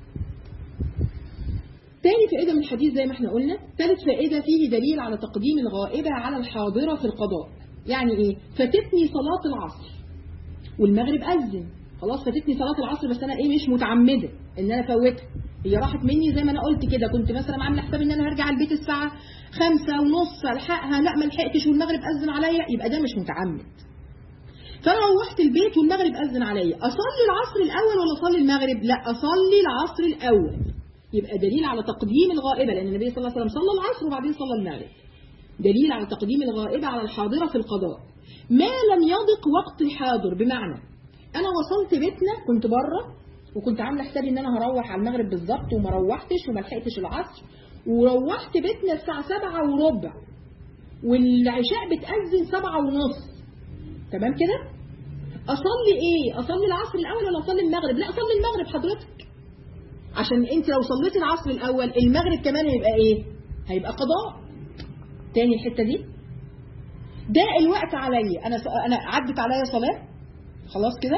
تاني فائدة من الحديث زي ما احنا قلنا ثالث فائدة فيه دليل على تقديم الغائبة على الحاضرة في القضاء يعني ايه فاتتني صلاة العصر والمغرب أذن خلاص فاتتني صلاة العصر بس أنا ايه مش متعمدة ان انا فوتها هي راحت مني زي ما انا قلت كده كنت مثلا عامله حساب ان انا هرجع البيت الساعه خمسة ونص الحقها لا ما لحقتش والمغرب اذن عليا يبقى ده مش متعمد فانا روحت البيت والمغرب اذن عليا اصلي العصر الاول ولا اصلي المغرب لا اصلي العصر الاول يبقى دليل على تقديم الغائبه لان النبي صلى الله عليه وسلم صلى العصر وبعدين صلى المغرب دليل على تقديم الغائبه على الحاضره في القضاء ما لم يضق وقت الحاضر بمعنى انا وصلت بيتنا كنت بره وكنت عامله حسابي ان انا هروح على المغرب بالظبط وما روحتش وما لحقتش العصر وروحت بيتنا الساعه سبعة وربع والعشاء بتأذن سبعة ونص تمام كده اصلي ايه اصلي العصر الاول ولا اصلي المغرب لا اصلي المغرب حضرتك عشان انت لو صليت العصر الاول المغرب كمان هيبقى ايه هيبقى قضاء تاني الحته دي ده الوقت عليا انا انا عدت عليا صلاه خلاص كده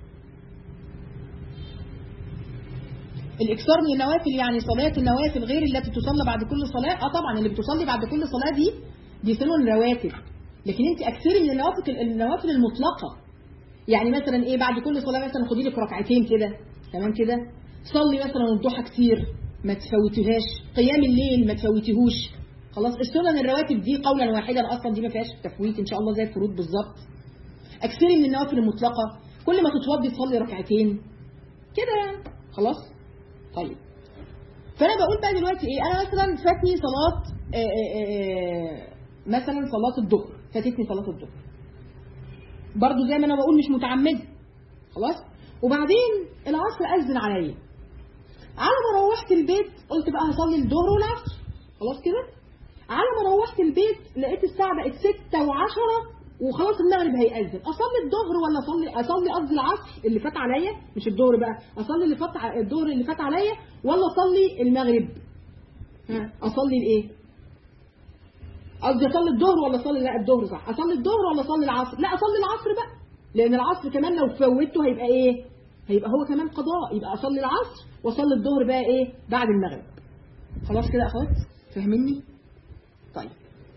الاكثار من النوافل يعني صلاه النوافل غير التي تصلى بعد كل صلاه اه طبعا اللي بتصلي بعد كل صلاه دي دي سنن رواتب لكن انت اكثري من النوافل النوافل المطلقه يعني مثلا ايه بعد كل صلاه مثلا خدي لك ركعتين كده تمام كده صلي مثلا الضحى كتير ما تفوتيهاش قيام الليل ما تفوتيهوش خلاص السنن الرواتب دي قولا واحدا اصلا دي ما فيهاش تفويت ان شاء الله زي الفروض بالظبط اكثري من النوافل المطلقه كل ما تتوضي تصلي ركعتين كده خلاص طيب فانا بقول بقى دلوقتي ايه انا مثلا فاتني صلاه آآ آآ مثلا صلاه الظهر فاتتني صلاه الظهر برضو زي ما انا بقول مش متعمده خلاص وبعدين العصر اذن عليا على ما روحت البيت قلت بقى هصلي الظهر والعصر خلاص كده على ما روحت البيت لقيت الساعه بقت 6 و10 وخلاص المغرب هيأذن اصلي الظهر ولا اصلي اصلي قصدي العصر اللي فات عليا مش الظهر بقى اصلي اللي فات الظهر اللي فات عليا ولا اصلي المغرب ها اصلي الايه قصدي اصلي الظهر ولا اصلي لا الظهر صح اصلي الظهر ولا اصلي العصر لا اصلي العصر بقى لان العصر كمان لو فوتته هيبقى ايه هيبقى هو كمان قضاء يبقى اصلي العصر واصلي الظهر بقى ايه بعد المغرب خلاص كده يا اخوات فاهميني طيب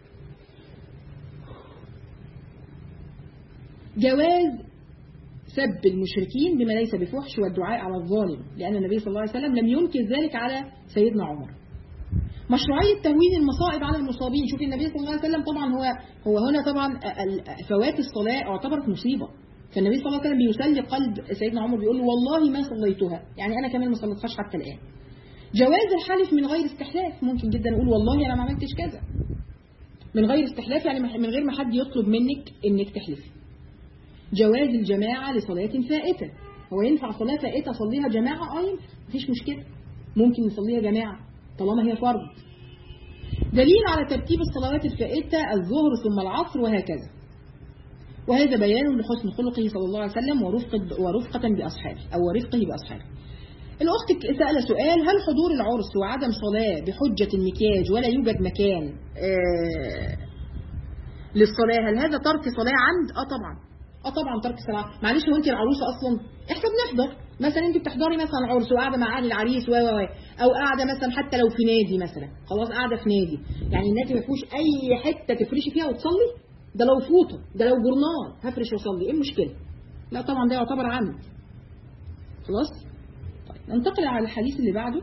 جواز سب المشركين بما ليس بفحش والدعاء على الظالم لأن النبي صلى الله عليه وسلم لم ينكر ذلك على سيدنا عمر مشروعية تهوين المصائب على المصابين شوف النبي صلى الله عليه وسلم طبعا هو هو هنا طبعا فوات الصلاة اعتبرت مصيبة فالنبي صلى الله عليه وسلم بيسلي قلب سيدنا عمر بيقول له والله ما صليتها يعني أنا كمان ما صليتهاش حتى الآن جواز الحلف من غير استحلاف ممكن جدا أقول والله أنا ما عملتش كذا من غير استحلاف يعني من غير ما حد يطلب منك إنك تحلفي جواز الجماعة لصلاة فائتة هو ينفع صلاة فائتة أصليها جماعة اه ينفع مفيش مشكلة ممكن نصليها جماعة طالما هي فرض دليل على ترتيب الصلوات الفائتة الظهر ثم العصر وهكذا وهذا بيان لحسن خلقه صلى الله عليه وسلم ورفقة, ورفقة بأصحابه أو ورفقه بأصحابه الأخت سأل سؤال هل حضور العرس وعدم صلاة بحجة المكياج ولا يوجد مكان آه للصلاة هل هذا ترك صلاة عمد؟ اه طبعا اه طبعا ترك صلاة معلش هو انت العروسة اصلا احنا بنحضر مثلا انت بتحضري مثلا عرس وقاعده مع اهل العريس و و او قاعده مثلا حتى لو في نادي مثلا خلاص قاعده في نادي يعني النادي ما فيهوش اي حته تفرشي فيها وتصلي ده لو فوطه ده لو جورنال هفرش واصلي ايه المشكله لا طبعا ده يعتبر عمد خلاص طيب ننتقل على الحديث اللي بعده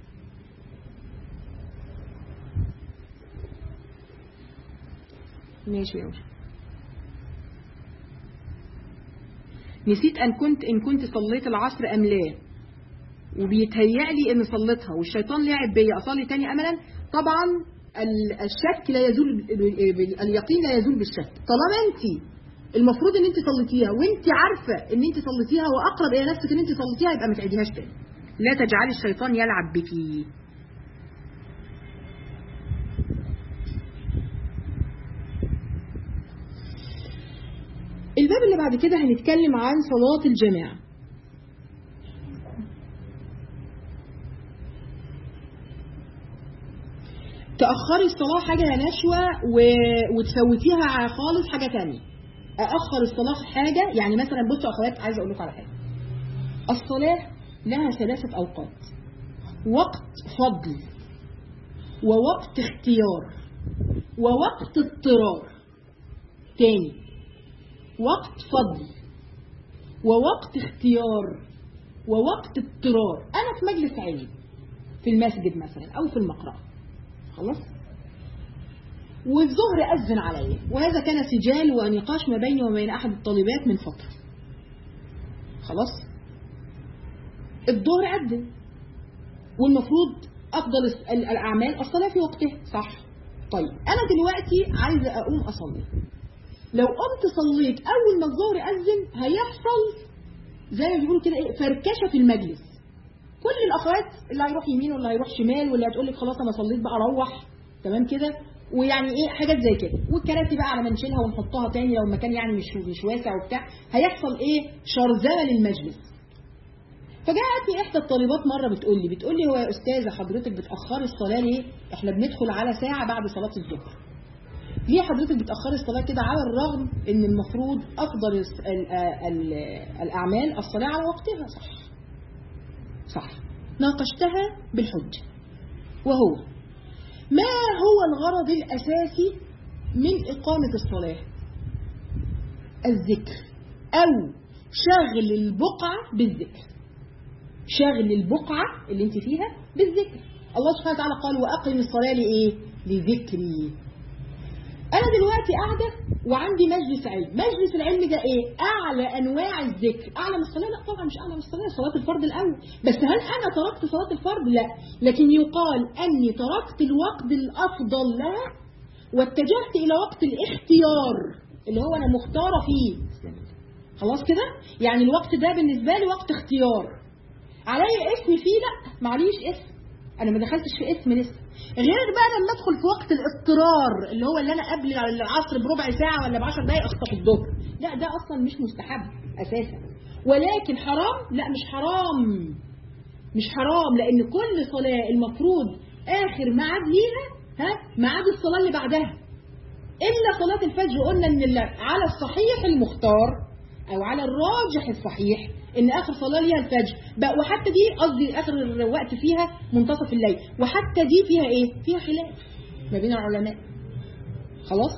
ماشي يا وجه. نسيت أن كنت إن كنت صليت العصر أم لا وبيتهيأ لي إن صليتها والشيطان لعب بيا أصلي تاني أملا طبعا الشك لا يزول اليقين لا يزول بالشك طالما أنت المفروض ان انت صليتيها وانت عارفه ان انت صليتيها واقرب الى نفسك ان انت صليتيها يبقى ما تعيديهاش تاني لا تجعلي الشيطان يلعب بك الباب اللي بعد كده هنتكلم عن صلاة الجماعة تأخري الصلاة حاجة نشوة و... وتفوتيها خالص حاجة تانية أأخر الصلاة حاجة يعني مثلا بصوا أخوات عايزة أقول لكم على حاجة الصلاة لها ثلاثة أوقات وقت فضل ووقت اختيار ووقت اضطرار تاني وقت فضل ووقت اختيار ووقت اضطرار أنا في مجلس علم في المسجد مثلا أو في المقرأة خلاص والظهر أذن علي وهذا كان سجال ونقاش ما بيني وبين أحد الطالبات من فترة خلاص الظهر أذن والمفروض أفضل الأعمال الصلاة في وقتها صح طيب أنا دلوقتي عايزة أقوم أصلي لو قمت صليت أول ما الظهر أذن هيحصل زي ما بيقولوا كده إيه فركشة في المجلس كل الأخوات اللي هيروح يمين واللي هيروح شمال واللي هتقول لك خلاص أنا صليت بقى أروح تمام كده ويعني ايه حاجات زي كده والكراسي بقى على ما نشيلها ونحطها تاني لو المكان يعني مش مش واسع وبتاع هيحصل ايه شرذمه للمجلس فجاءتني احدى الطالبات مره بتقول لي بتقول لي هو يا استاذه حضرتك بتاخري الصلاه ليه احنا بندخل على ساعه بعد صلاه الظهر ليه حضرتك بتأخري الصلاة كده على الرغم ان المفروض افضل الس- ال- ال- الاعمال الصلاة على وقتها صح صح ناقشتها بالحجة وهو ما هو الغرض الأساسي من إقامة الصلاة الذكر أو شغل البقعة بالذكر شغل البقعة اللي انت فيها بالذكر الله سبحانه وتعالى قال وأقم الصلاة لإيه لذكري أنا دلوقتي قاعدة وعندي مجلس علم مجلس العلم ده إيه أعلى أنواع الذكر أعلى من الصلاة لا طبعا مش أعلى من الصلاة صلاة الفرض الأول بس هل أنا تركت صلاة الفرض لا لكن يقال أني تركت الوقت الأفضل لها واتجهت إلى وقت الاختيار اللي هو أنا مختارة فيه خلاص كده يعني الوقت ده بالنسبة لي وقت اختيار عليا اسم فيه لا معليش اسم انا ما دخلتش في اسم لسه غير بقى لما ادخل في وقت الاضطرار اللي هو اللي انا قبل العصر بربع ساعه ولا ب 10 دقائق اخطف الظهر لا ده اصلا مش مستحب اساسا ولكن حرام لا مش حرام مش حرام لان كل صلاه المفروض اخر ميعاد ليها ها ميعاد الصلاه اللي بعدها الا صلاه الفجر قلنا ان ال- على الصحيح المختار او على الراجح الصحيح ان اخر صلاه ليها الفجر بقى وحتى دي قصدي اخر الوقت فيها منتصف الليل وحتى دي فيها ايه فيها خلاف ما بين العلماء خلاص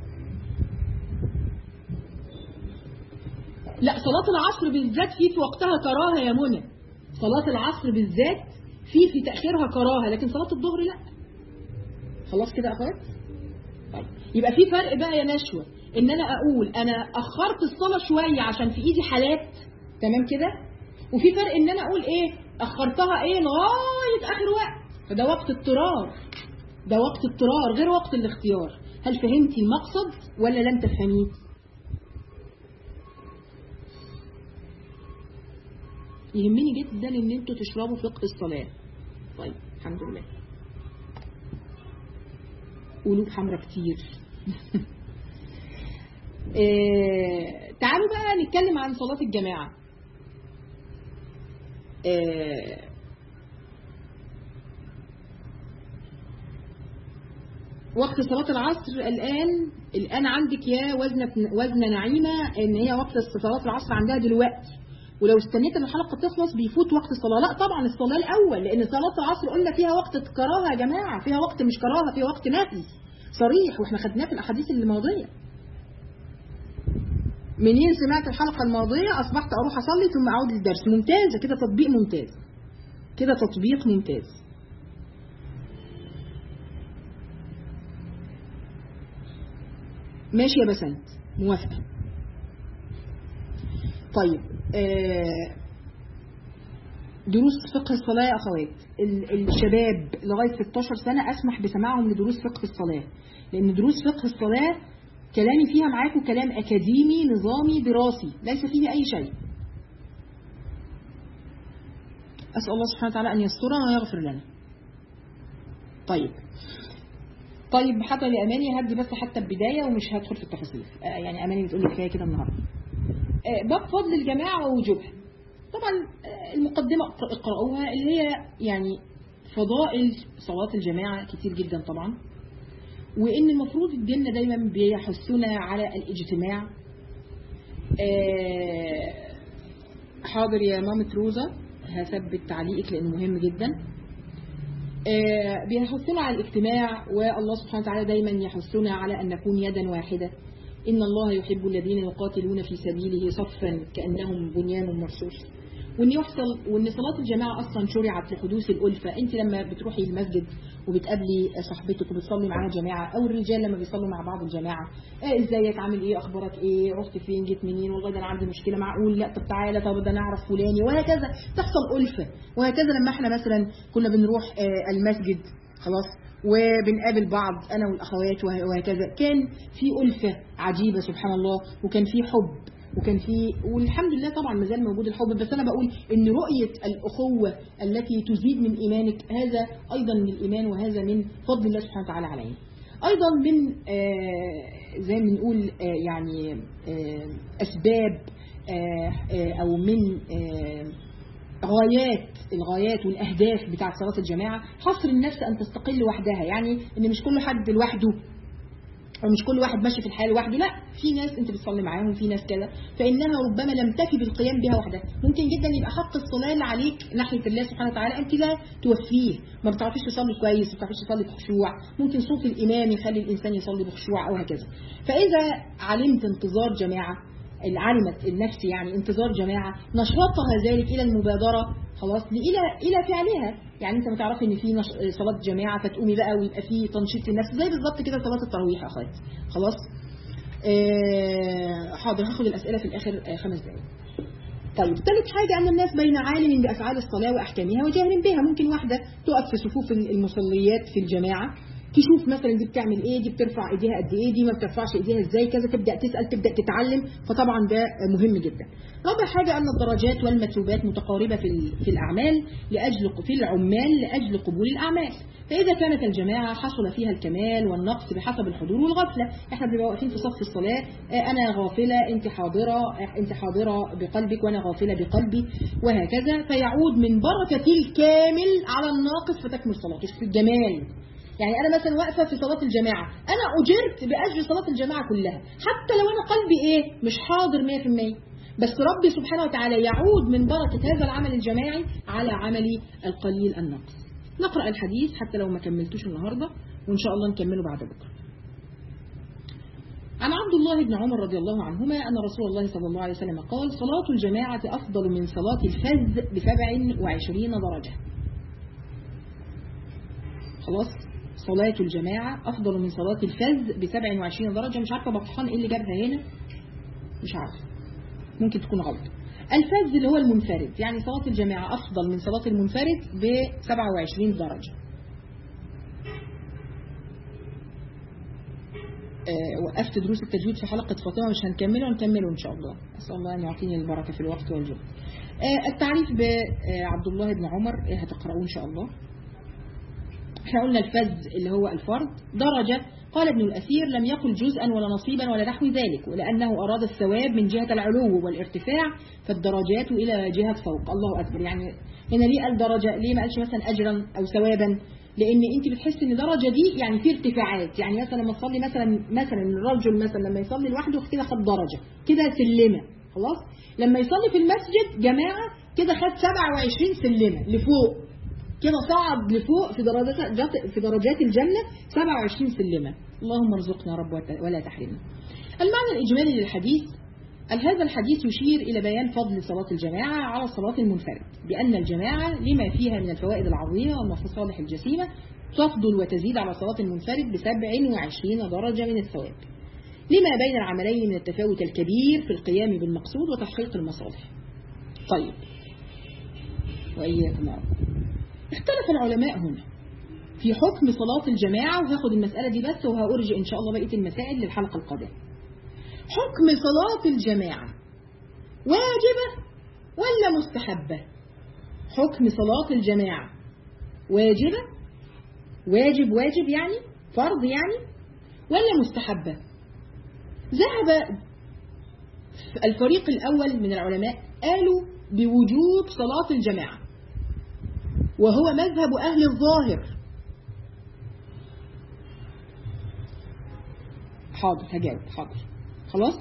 لا صلاه العصر بالذات في في وقتها كراهه يا منى صلاه العصر بالذات في في تاخيرها كراهه لكن صلاه الظهر لا خلاص كده يا اخوات طيب يبقى في فرق بقى يا نشوى ان انا اقول انا اخرت الصلاه شويه عشان في ايدي حالات تمام كده وفي فرق ان انا اقول ايه اخرتها ايه لغايه اخر وقت فده وقت اضطرار ده وقت اضطرار غير وقت الاختيار هل فهمتي المقصد ولا لم تفهميه يهمني جدا ان انتوا تشربوا فقه الصلاه طيب الحمد لله قلوب حمراء كتير آه، تعالوا بقى نتكلم عن صلاة الجماعة آه، وقت صلاة العصر الآن الآن عندك يا وزنة وزنة نعيمة إن هي وقت صلاة العصر عندها دلوقتي ولو استنيت ان الحلقة تخلص بيفوت وقت الصلاة لا طبعا الصلاة الأول لأن صلاة العصر قلنا فيها وقت كراهة يا جماعة فيها وقت مش كراهة فيها وقت نهي صريح واحنا خدناه في الأحاديث الماضية منين سمعت الحلقة الماضية أصبحت أروح أصلي ثم أعود للدرس ممتازة كده تطبيق ممتاز كده تطبيق ممتاز ماشي يا بسنت موافقة طيب آه دروس فقه الصلاة يا أخوات ال- الشباب لغاية 16 سنة أسمح بسماعهم لدروس فقه الصلاة لأن دروس فقه الصلاة كلامي فيها معاكم كلام أكاديمي نظامي دراسي ليس فيه أي شيء أسأل الله سبحانه وتعالى أن يسترنا ويغفر لنا طيب طيب حتى لأماني هدي بس حتى البداية ومش هدخل في التفاصيل آه يعني أماني بتقول لي كفاية كده النهاردة آه باب فضل الجماعة ووجوبها طبعا آه المقدمة اقر- اقرأوها اللي هي يعني فضائل صلاة الجماعة كتير جدا طبعا وإن المفروض الدين دايما بيحثنا على الاجتماع آه، حاضر يا مامة روزا هثبت تعليقك لأنه مهم جدا آه، بيحثنا على الاجتماع والله سبحانه وتعالى دايما يحثنا على أن نكون يدا واحدة إن الله يحب الذين يقاتلون في سبيله صفا كأنهم بنيان مرصوص وان يحصل وان صلاه الجماعه اصلا شرعت لحدوث الالفه انت لما بتروحي المسجد وبتقابلي صاحبتك وبتصلي معاها جماعه او الرجال لما بيصلوا مع بعض الجماعه آه ازيك عامل ايه اخبارك ايه رحت فين جيت منين والله ده انا عندي مشكله معقول لا طب تعالى طب ده نعرف فلاني وهكذا تحصل الفه وهكذا لما احنا مثلا كنا بنروح آه المسجد خلاص وبنقابل بعض انا والاخوات وه- وهكذا كان في الفه عجيبه سبحان الله وكان في حب وكان في والحمد لله طبعا ما زال موجود الحب بس انا بقول ان رؤيه الاخوه التي تزيد من ايمانك هذا ايضا من الايمان وهذا من فضل الله سبحانه وتعالى علينا. ايضا من آه، زي ما بنقول آه، يعني آه، اسباب آه، آه، او من آه، غايات الغايات والاهداف بتاعه صلاه الجماعه حصر النفس ان تستقل وحدها يعني ان مش كل حد لوحده ومش كل واحد ماشي في الحياة لوحده لا في ناس انت بتصلي معاهم في ناس كذا فانها ربما لم تفي بالقيام بها وحدها ممكن جدا يبقى حق الصلاه اللي عليك ناحيه الله سبحانه وتعالى انت لا توفيه ما بتعرفيش تصلي كويس ما بتعرفيش تصلي بخشوع ممكن صوت الامام يخلي الانسان يصلي بخشوع او هكذا فاذا علمت انتظار جماعه اللي علمت النفس يعني انتظار جماعة نشرتها ذلك إلى المبادرة خلاص إلى إلى فعلها يعني أنت بتعرفي إن في نش... صلاة جماعة فتقومي بقى ويبقى في تنشيط للنفس زي بالظبط كده صلاة التراويح يا أخوات خلاص آه حاضر هاخد الأسئلة في الآخر آه خمس دقايق طيب ثالث حاجة أن الناس بين عالم بأفعال الصلاة وأحكامها وجاهل بها ممكن واحدة تقف في صفوف المصليات في الجماعة تشوف مثلا دي بتعمل ايه دي بترفع ايديها قد ايه دي ما بترفعش ايديها ازاي كذا تبدا تسال تبدا تتعلم فطبعا ده مهم جدا رابع حاجه ان الدرجات والمثوبات متقاربه في في الاعمال لاجل في العمال لاجل قبول الاعمال فاذا كانت الجماعه حصل فيها الكمال والنقص بحسب الحضور والغفله احنا بنبقى واقفين في صف الصلاه انا غافله انت حاضره انت حاضره بقلبك وانا غافله بقلبي وهكذا فيعود من بركه الكامل على الناقص فتكمل صلاته في الجمال يعني أنا مثلا واقفة في صلاة الجماعة أنا أجرت بأجر صلاة الجماعة كلها حتى لو أنا قلبي إيه مش حاضر 100% بس ربي سبحانه وتعالى يعود من بركة هذا العمل الجماعي على عملي القليل النقص نقرأ الحديث حتى لو ما كملتوش النهاردة وإن شاء الله نكمله بعد بكرة عن عبد الله بن عمر رضي الله عنهما أن رسول الله صلى الله عليه وسلم قال صلاة الجماعة أفضل من صلاة الفذ بسبع وعشرين درجة خلاص صلاة الجماعة أفضل من صلاة الفذ ب 27 درجة مش عارفة بطحان إيه اللي جابها هنا مش عارفة ممكن تكون غلط الفذ اللي هو المنفرد يعني صلاة الجماعة أفضل من صلاة المنفرد ب 27 درجة أه وقفت دروس التجويد في حلقة فاطمة مش هنكمله هنكمله إن شاء الله أسأل الله أن يعطيني البركة في الوقت والجهد أه التعريف بعبد الله بن عمر هتقرأوه إن شاء الله احنا قلنا الفز اللي هو الفرد درجة قال ابن الأثير لم يقل جزءا ولا نصيبا ولا نحو ذلك ولأنه أراد الثواب من جهة العلو والارتفاع فالدرجات إلى جهة فوق الله أكبر يعني هنا ليه قال درجة ليه ما قالش مثلا أجرا أو ثوابا لأن أنت بتحس إن درجة دي يعني في ارتفاعات يعني مثلا لما تصلي مثلا مثلا الرجل مثلا لما يصلي لوحده كده خد درجة كده سلمة خلاص لما يصلي في المسجد جماعة كده خد 27 سلمة لفوق كده صعد لفوق في درجات في درجات الجنة 27 سلمة اللهم ارزقنا يا رب ولا تحرمنا المعنى الإجمالي للحديث هذا الحديث يشير إلى بيان فضل صلاة الجماعة على صلاة المنفرد بأن الجماعة لما فيها من الفوائد العظيمة والمصالح الجسيمة تفضل وتزيد على صلاة المنفرد ب 27 درجة من الثواب لما بين العملين من التفاوت الكبير في القيام بالمقصود وتحقيق المصالح طيب وإياكم يا رب اختلف العلماء هنا في حكم صلاة الجماعة وهاخد المسألة دي بس وهأرجع إن شاء الله بقية المسائل للحلقة القادمة حكم صلاة الجماعة واجبة ولا مستحبة حكم صلاة الجماعة واجبة واجب واجب يعني فرض يعني ولا مستحبة ذهب الفريق الأول من العلماء قالوا بوجوب صلاة الجماعة وهو مذهب أهل الظاهر حاضر هجاوب حاضر خلاص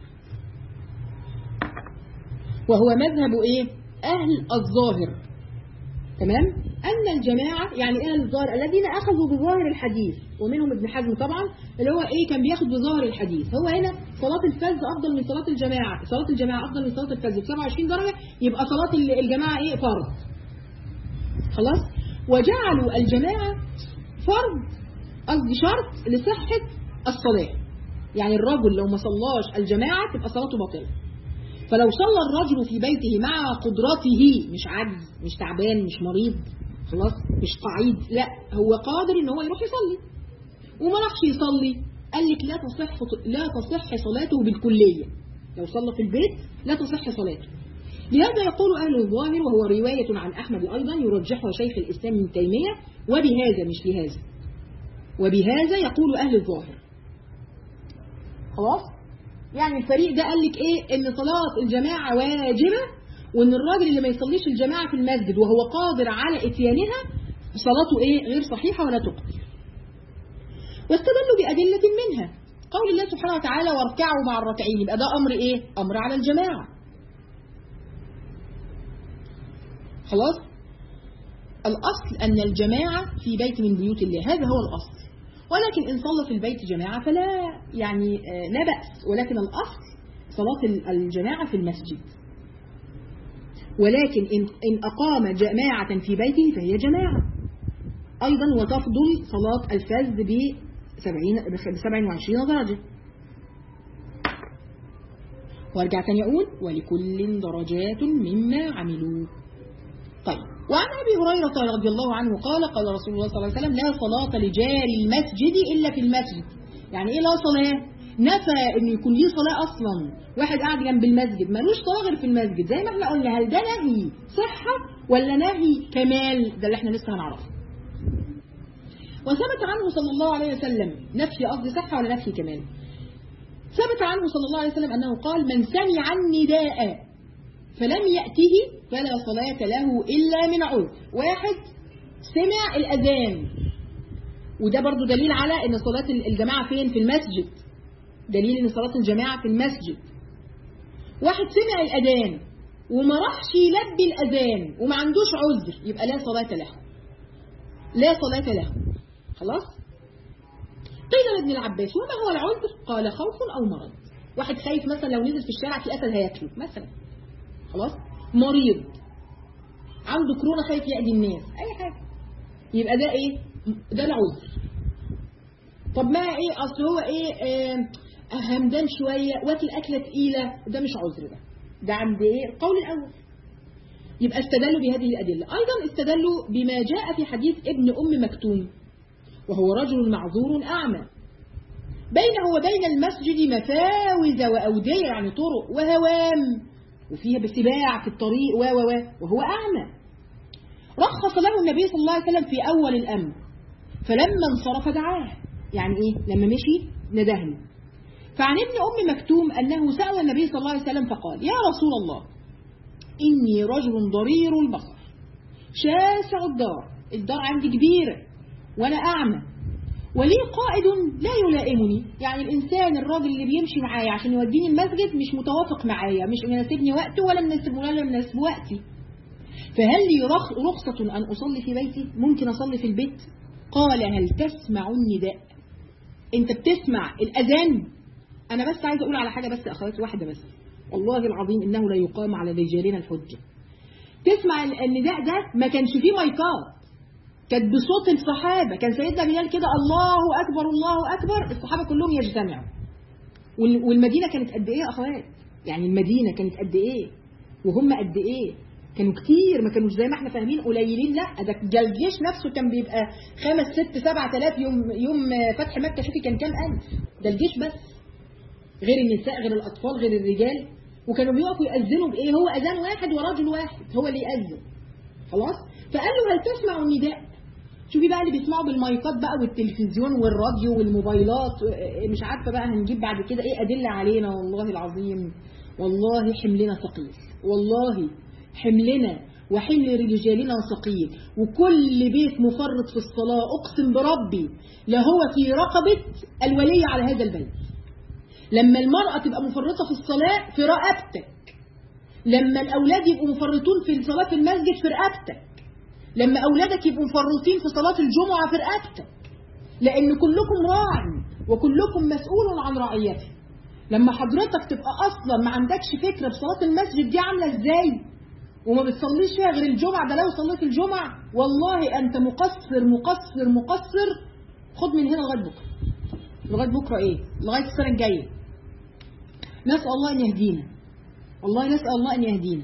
وهو مذهب ايه أهل الظاهر تمام أن الجماعة يعني أهل الظاهر الذين أخذوا بظاهر الحديث ومنهم ابن حزم طبعا اللي هو إيه كان بياخد بظاهر الحديث هو هنا صلاة الفجر أفضل من صلاة الجماعة صلاة الجماعة أفضل من صلاة الفجر ب 27 درجة يبقى صلاة الجماعة إيه فرض خلاص وجعلوا الجماعة فرض قصدي شرط لصحة الصلاة يعني الرجل لو ما صلاش الجماعة تبقى صلاته باطلة فلو صلى الرجل في بيته مع قدرته مش عجز مش تعبان مش مريض خلاص مش قعيد لا هو قادر ان هو يروح يصلي وما راحش يصلي قال لك لا تصح لا تصح صلاته بالكلية لو صلى في البيت لا تصح صلاته لهذا يقول أهل الظاهر وهو رواية عن أحمد أيضا يرجحها شيخ الإسلام من تيمية وبهذا مش لهذا وبهذا يقول أهل الظاهر خلاص يعني الفريق ده قال لك ايه ان صلاة الجماعة واجبة وان الراجل اللي ما يصليش الجماعة في المسجد وهو قادر على اتيانها صلاته ايه غير صحيحة ولا تقبل واستدلوا بأدلة منها قول الله سبحانه وتعالى واركعوا مع الراكعين يبقى ده أمر إيه؟ أمر على الجماعة خلاص الأصل أن الجماعة في بيت من بيوت الله هذا هو الأصل ولكن إن صلى في البيت جماعة فلا يعني آه، لا بأس ولكن الأصل صلاة الجماعة في المسجد ولكن إن, إن أقام جماعة في بيته فهي جماعة أيضا وتفضل صلاة الفجر ب 27 درجة وارجع تاني أقول ولكل درجات مما عملوا طيب وعن أبي هريرة رضي الله عنه قال قال رسول الله صلى الله عليه وسلم لا صلاة لجار المسجد إلا في المسجد يعني إيه لا صلاة نفى إن يكون ليه صلاة أصلا واحد قاعد جنب المسجد ملوش صلاة غير في المسجد زي ما احنا قلنا هل ده نهي صحة ولا نهي كمال ده اللي احنا لسه هنعرفه وثبت عنه صلى الله عليه وسلم نفي قصدي صحة ولا نفي كمال ثبت عنه صلى الله عليه وسلم أنه قال من سمع النداء فلم يأته فلا صلاة له إلا من عذر واحد سمع الأذان وده برضو دليل على أن صلاة الجماعة فين في المسجد دليل أن صلاة الجماعة في المسجد واحد سمع الأذان وما راحش يلبي الأذان وما عندوش عذر يبقى لا صلاة له لا صلاة له خلاص قيل لابن العباس وما هو العذر قال خوف أو مرض واحد خايف مثلا لو نزل في الشارع في أسد هياكله مثلا خلاص مريض عنده كورونا خايف يأذي الناس أي حاجة يبقى ده إيه ده العذر طب ما إيه أصل هو إيه آه همدان شوية واكل أكلة تقيلة ده مش عذر ده ده عند إيه القول الأول يبقى استدلوا بهذه الأدلة أيضا استدلوا بما جاء في حديث ابن أم مكتوم وهو رجل معذور أعمى بينه وبين المسجد مفاوز وأودية يعني طرق وهوام وفيها بسباع في الطريق و و وهو أعمى رخص له النبي صلى الله عليه وسلم في أول الأمر فلما انصرف دعاه يعني إيه لما مشي ندهني فعن ابن أم مكتوم أنه سأل النبي صلى الله عليه وسلم فقال يا رسول الله إني رجل ضرير البصر شاسع الدار الدار عندي كبيرة وأنا أعمى ولي قائد لا يلائمني يعني الإنسان الراجل اللي بيمشي معايا عشان يوديني المسجد مش متوافق معايا مش مناسبني وقته ولا مناسب ولا مناسب وقتي فهل لي رخصة أن أصلي في بيتي ممكن أصلي في البيت قال هل تسمع النداء أنت بتسمع الأذان أنا بس عايز أقول على حاجة بس أخوات واحدة بس والله العظيم إنه لا يقام على رجالنا الحجة تسمع النداء ده ما كانش فيه مايكات كانت بصوت الصحابة كان سيدنا بلال كده الله أكبر الله أكبر الصحابة كلهم يجتمعوا والمدينة كانت قد إيه يا أخوات يعني المدينة كانت قد إيه وهم قد إيه كانوا كتير ما كانوش زي ما احنا فاهمين قليلين لا ده الجيش نفسه كان بيبقى خمس ست سبعة آلاف يوم يوم فتح مكة شوفي كان كام ألف ده الجيش بس غير النساء غير الأطفال غير الرجال وكانوا بيقفوا يأذنوا بإيه هو أذان واحد ورجل واحد هو اللي يأذن خلاص فقال له هل تسمع النداء شوفي بقى اللي بيسمعوا بالمايكات بقى والتلفزيون والراديو والموبايلات مش عارفة بقى هنجيب بعد كده ايه أدلة علينا والله العظيم والله حملنا ثقيل والله حملنا وحمل رجالنا ثقيل وكل بيت مفرط في الصلاة أقسم بربي لهو في رقبة الولي على هذا البيت لما المرأة تبقى مفرطة في الصلاة في رقبتك لما الأولاد يبقوا مفرطون في الصلاة في المسجد في رقبتك لما أولادك يبقوا مفرطين في صلاة الجمعة في رقبتك لأن كلكم راع وكلكم مسؤول عن رعيته لما حضرتك تبقى أصلا ما عندكش فكرة بصلاة المسجد دي عاملة إزاي وما بتصليش فيها غير الجمعة ده لو صليت الجمعة والله أنت مقصر مقصر مقصر خد من هنا لغاية بكرة لغاية بكرة إيه لغاية السنة الجاية نسأل الله أن يهدينا والله نسأل الله أن يهدينا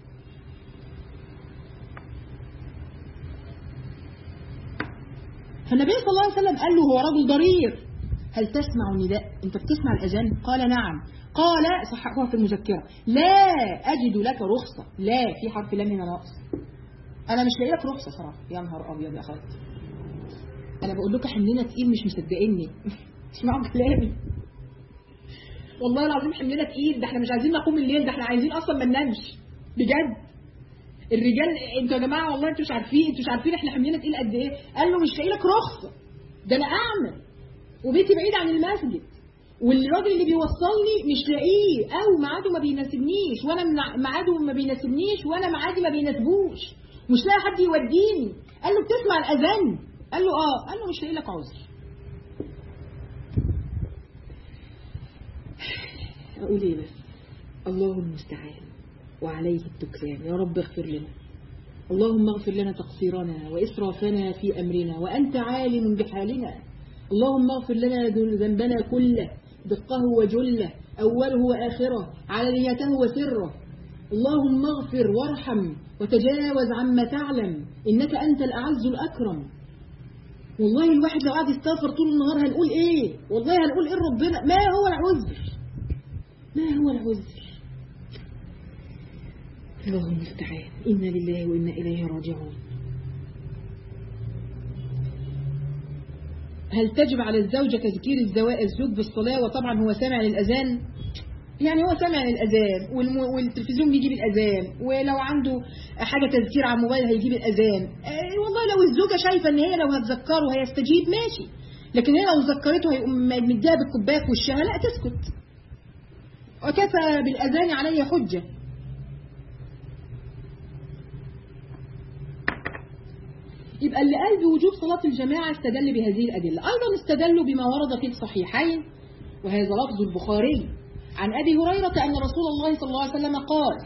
فالنبي صلى الله عليه وسلم قال له هو رجل ضرير هل تسمع النداء انت بتسمع الاذان قال نعم قال صححوها في المذكرة لا أجد لك رخصة لا في حرف لام هنا ناقص أنا مش لاقي لك رخصة صراحة يا نهار أبيض يا أخوات أنا بقول لكم حملنا تقيل مش مصدقيني اسمعوا كلامي والله العظيم حملنا تقيل ده احنا مش عايزين نقوم الليل ده احنا عايزين أصلا ما ننامش بجد الرجال انتوا يا جماعه والله انتوا مش عارفين انتوا مش عارفين احنا حملنا تقيل قد ايه قال له مش لاقي لك رخصه ده انا اعمى وبيتي بعيد عن المسجد والراجل اللي بيوصلني مش لاقيه او ميعاده ما بيناسبنيش وانا من- ميعاده ما بيناسبنيش وانا ميعادي ما بيناسبوش مش لاقي حد يوديني قال له بتسمع الاذان قال له اه قال له مش لاقي لك عذر اقول ايه بس الله المستعان وعليه التكلان يا رب اغفر لنا اللهم اغفر لنا تقصيرنا وإسرافنا في أمرنا وأنت عالم بحالنا اللهم اغفر لنا ذنبنا كله دقه وجله أوله وآخره علانيته وسره اللهم اغفر وارحم وتجاوز عما تعلم إنك أنت الأعز الأكرم والله الواحد لو قعد يستغفر طول النهار هنقول إيه والله هنقول إيه ربنا ما هو العذر ما هو العذر الله المستعان إنا لله وإنا إليه راجعون هل تجب على الزوجة تذكير الزوا- الزوج بالصلاة وطبعا هو سامع للأذان يعني هو سامع للأذان والم- والتلفزيون بيجيب الأذان ولو عنده حاجة تذكير على الموبايل هيجيب الأذان آه، والله لو الزوجة شايفة إن هي لو هتذكره هيستجيب ماشي لكن هي لو ذكرته هيقوم مديها بالكوباية في وشها لا تسكت وكفى بالأذان علي حجة يبقى اللي قال بوجوب صلاة الجماعة استدل بهذه الأدلة أيضا استدلوا بما ورد في الصحيحين وهذا لفظ البخاري عن أبي هريرة أن رسول الله صلى الله عليه وسلم قال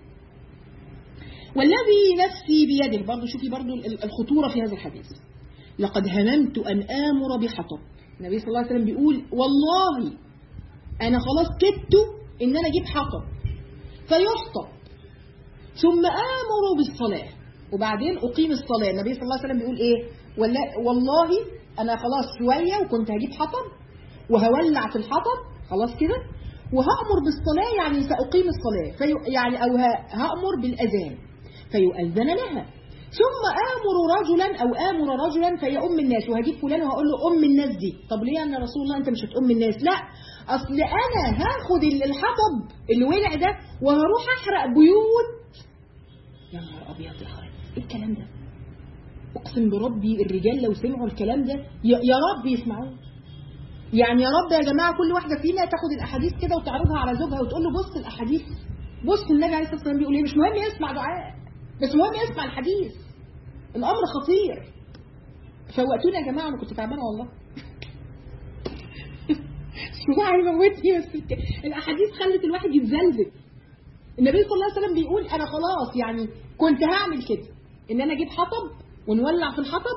والذي نفسي بيده برضو شوفي برضو الخطورة في هذا الحديث لقد هممت أن آمر بحطب النبي صلى الله عليه وسلم بيقول والله أنا خلاص كدت إن أنا أجيب حطب فيحطب ثم آمر بالصلاة وبعدين أقيم الصلاة النبي صلى الله عليه وسلم بيقول إيه ولا- والله أنا خلاص شوية وكنت هجيب حطب وهولع في الحطب خلاص كده وهأمر بالصلاة يعني سأقيم الصلاة في يعني أو ه- هأمر بالأذان فيؤذن لها ثم آمر رجلا أو آمر رجلا فيؤم الناس وهجيب فلان وهقول له أم الناس دي طب ليه يا رسول الله أنت مش هتأم الناس لا أصل أنا هاخد الحطب اللي ولع ده وهروح أحرق بيوت يا نهار ابيض يا خالد ايه الكلام ده اقسم بربي الرجال لو سمعوا الكلام ده يا يا رب يسمعوه يعني يا رب يا جماعه كل واحده فينا تاخد الاحاديث كده وتعرضها على زوجها وتقول له بص الاحاديث بص النبي عليه الصلاه والسلام بيقول ايه مش مهم يسمع دعاء بس مهم يسمع الحديث الامر خطير فوقتوني يا جماعه انا كنت تعبانه والله صباعي يموتني بس الك- الاحاديث خلت الواحد يتزلزل النبي صلى الله عليه وسلم بيقول انا خلاص يعني كنت هعمل كده ان انا اجيب حطب ونولع في الحطب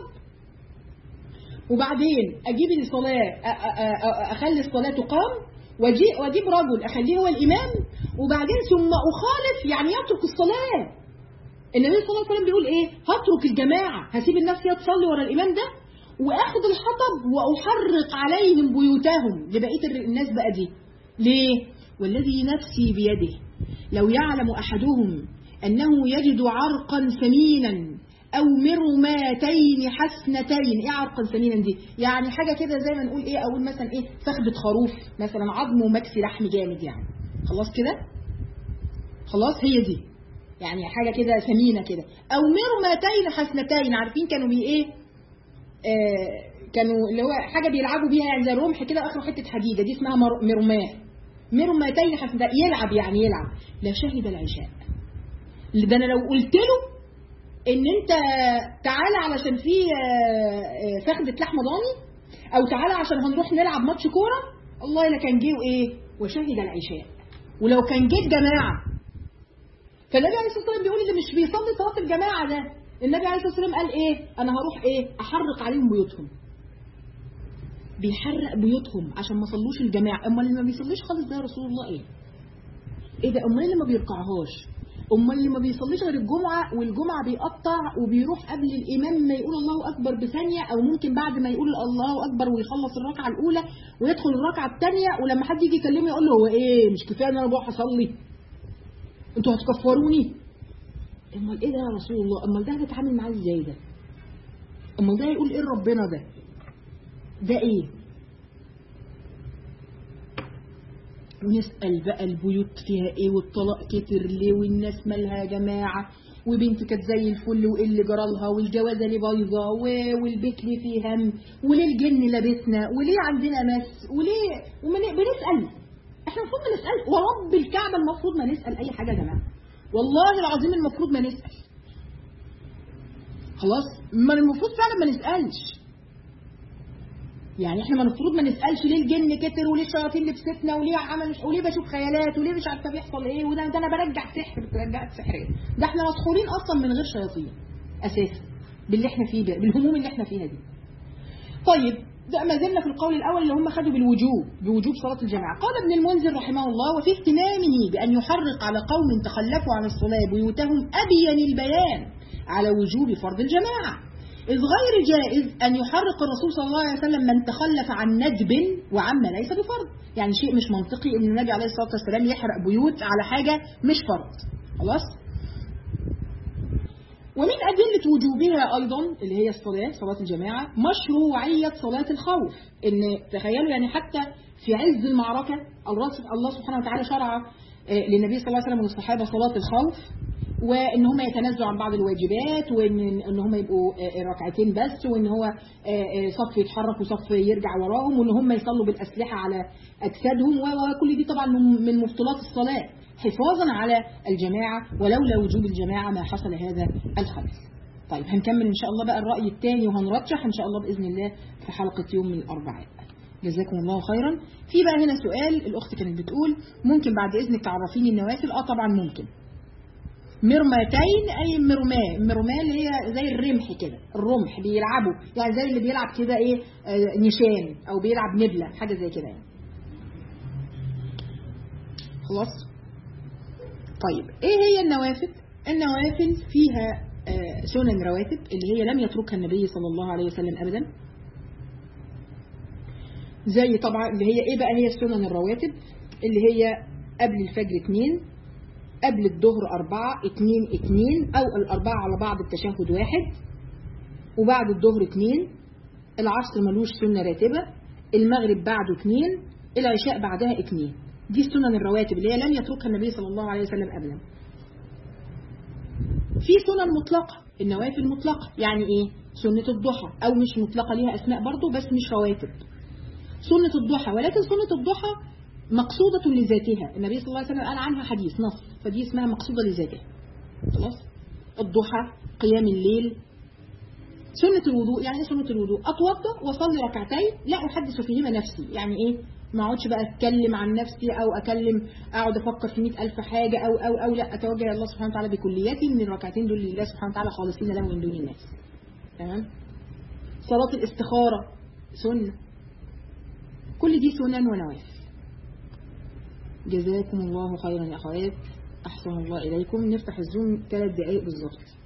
وبعدين اجيب الصلاه أ- أ- أ- اخلي الصلاه تقام واجيب واجيب رجل اخليه هو الامام وبعدين ثم اخالف يعني يترك الصلاه النبي صلى الله عليه وسلم بيقول ايه هترك الجماعه هسيب الناس هي تصلي ورا الامام ده واخد الحطب واحرق عليهم بيوتهم لبقيه الر- الناس بقى دي ليه والذي نفسي بيده لو يعلم احدهم انه يجد عرقا ثمينا او مرماتين حسنتين ايه عرقا ثمينا دي يعني حاجه كده زي ما نقول ايه اقول مثلا ايه فخده خروف مثلا عظم ومكسي لحم جامد يعني خلاص كده خلاص هي دي يعني حاجه كده ثمينه كده او مرمتين حسنتين عارفين كانوا بي ايه آه كانوا اللي هو حاجه بيلعبوا بيها يعني زي رمح كده اخره حته حديده دي اسمها مر- مرماه مرمتين حسنتين يلعب يعني يلعب لا شهد العشاء ده انا لو قلت له ان انت تعالى علشان في آه، آه، فخده لحمه ضاني او تعالى عشان هنروح نلعب ماتش كوره والله لا كان جه وايه وشهد العشاء ولو كان جه الجماعه فالنبي عليه الصلاه والسلام بيقول اللي مش بيصلي صلاه الجماعه ده النبي عليه الصلاه والسلام قال ايه انا هروح ايه احرق عليهم بيوتهم بيحرق بيوتهم عشان ما صلوش الجماعه امال اللي ما بيصليش خالص ده يا رسول الله ايه ايه ده امال اللي ما بيركعهاش امال اللي ما بيصليش غير الجمعه والجمعه بيقطع وبيروح قبل الامام ما يقول الله اكبر بثانيه او ممكن بعد ما يقول الله اكبر ويخلص الركعه الاولى ويدخل الركعه الثانيه ولما حد يجي يكلمه يقول له هو ايه مش كفايه ان انا بروح اصلي انتوا هتكفروني امال ايه ده يا رسول الله امال ده هتتعامل معاه ازاي ده امال ده يقول ايه ربنا ده ده ايه ونسأل بقى البيوت فيها ايه والطلاق كتر ليه والناس مالها يا جماعة وبنت كانت زي الفل وايه اللي جرالها والجوازه اللي بايظه و- والبيت ليه فيه هم وليه الجن لابسنا وليه عندنا مس وليه وما ن- بنسال احنا المفروض ما نسال ورب الكعبه المفروض ما نسال اي حاجه يا جماعه والله العظيم المفروض ما نسال خلاص ما المفروض فعلا ما نسالش يعني احنا المفروض ما نسالش ليه الجن كتر وليه الشياطين لبستنا وليه عمل مش وليه بشوف خيالات وليه مش عارفه بيحصل ايه وده ده انا برجع سحر برجع سحر ايه ده احنا مسحورين اصلا من غير شياطين اساسا باللي احنا فيه ده بالهموم اللي احنا فيها دي طيب ده ما زلنا في القول الاول اللي هم خدوا بالوجوب بوجوب صلاه الجماعه قال ابن المنذر رحمه الله وفي اهتمامه بان يحرق على قوم تخلفوا عن الصلاه بيوتهم ابين البيان على وجوب فرض الجماعه إذ غير جائز أن يحرق الرسول صلى الله عليه وسلم من تخلف عن ندب وعما ليس بفرض يعني شيء مش منطقي أن النبي عليه الصلاة والسلام يحرق بيوت على حاجة مش فرض خلاص ومن أدلة وجوبها أيضا اللي هي الصلاة صلاة الجماعة مشروعية صلاة الخوف إن تخيلوا يعني حتى في عز المعركة الله الله سبحانه وتعالى شرع آه، للنبي صلى الله عليه وسلم والصحابة صلاة الخوف وان هم يتنازلوا عن بعض الواجبات وان ان هم يبقوا آه، ركعتين بس وان هو آه، آه، صف يتحرك وصف يرجع وراهم وان هم يصلوا بالاسلحه على اجسادهم وكل دي طبعا من من مبطلات الصلاه حفاظا على الجماعه ولولا وجوب الجماعه ما حصل هذا الخبث. طيب هنكمل ان شاء الله بقى الراي الثاني وهنرجح ان شاء الله باذن الله في حلقه يوم من الاربعاء. جزاكم الله خيرا. في بقى هنا سؤال الاخت كانت بتقول ممكن بعد اذنك تعرفيني النوافل؟ اه طبعا ممكن. مرمتين اي مرماه مرماه اللي هي زي الرمح كده الرمح بيلعبوا يعني زي اللي بيلعب كده ايه آه، نشان او بيلعب نبله حاجه زي كده يعني خلاص طيب ايه هي النوافل النوافل فيها آه، سنن رواتب اللي هي لم يتركها النبي صلى الله عليه وسلم ابدا زي طبعا اللي هي ايه بقى هي السنن الرواتب اللي هي قبل الفجر اتنين قبل الظهر أربعة اتنين اتنين أو الأربعة على بعض التشهد واحد وبعد الظهر اتنين العصر ملوش سنة راتبة المغرب بعده اتنين العشاء بعدها اتنين دي السنن الرواتب اللي هي لم يتركها النبي صلى الله عليه وسلم أبدا في سنن مطلقة النوافل مطلقة يعني ايه سنة الضحى أو مش مطلقة ليها أسماء برضو بس مش رواتب سنة الضحى ولكن سنة الضحى مقصودة لذاتها النبي صلى الله عليه وسلم قال عنها حديث نص فدي اسمها مقصودة لذاتها خلاص الضحى قيام الليل سنة الوضوء يعني ايه سنة الوضوء أتوضأ وأصلي ركعتين لا أحدث فيهما نفسي يعني إيه ما اقعدش بقى اتكلم عن نفسي او اكلم اقعد افكر في مئة الف حاجه او او او لا اتوجه الى الله سبحانه وتعالى بكلياتي من الركعتين دول لله سبحانه وتعالى خالصين له من دون الناس تمام صلاه الاستخاره سنه كل دي سنن ونوافل جزاكم الله خيرا يا اخوات احسن الله اليكم نفتح الزوم ثلاث دقائق بالظبط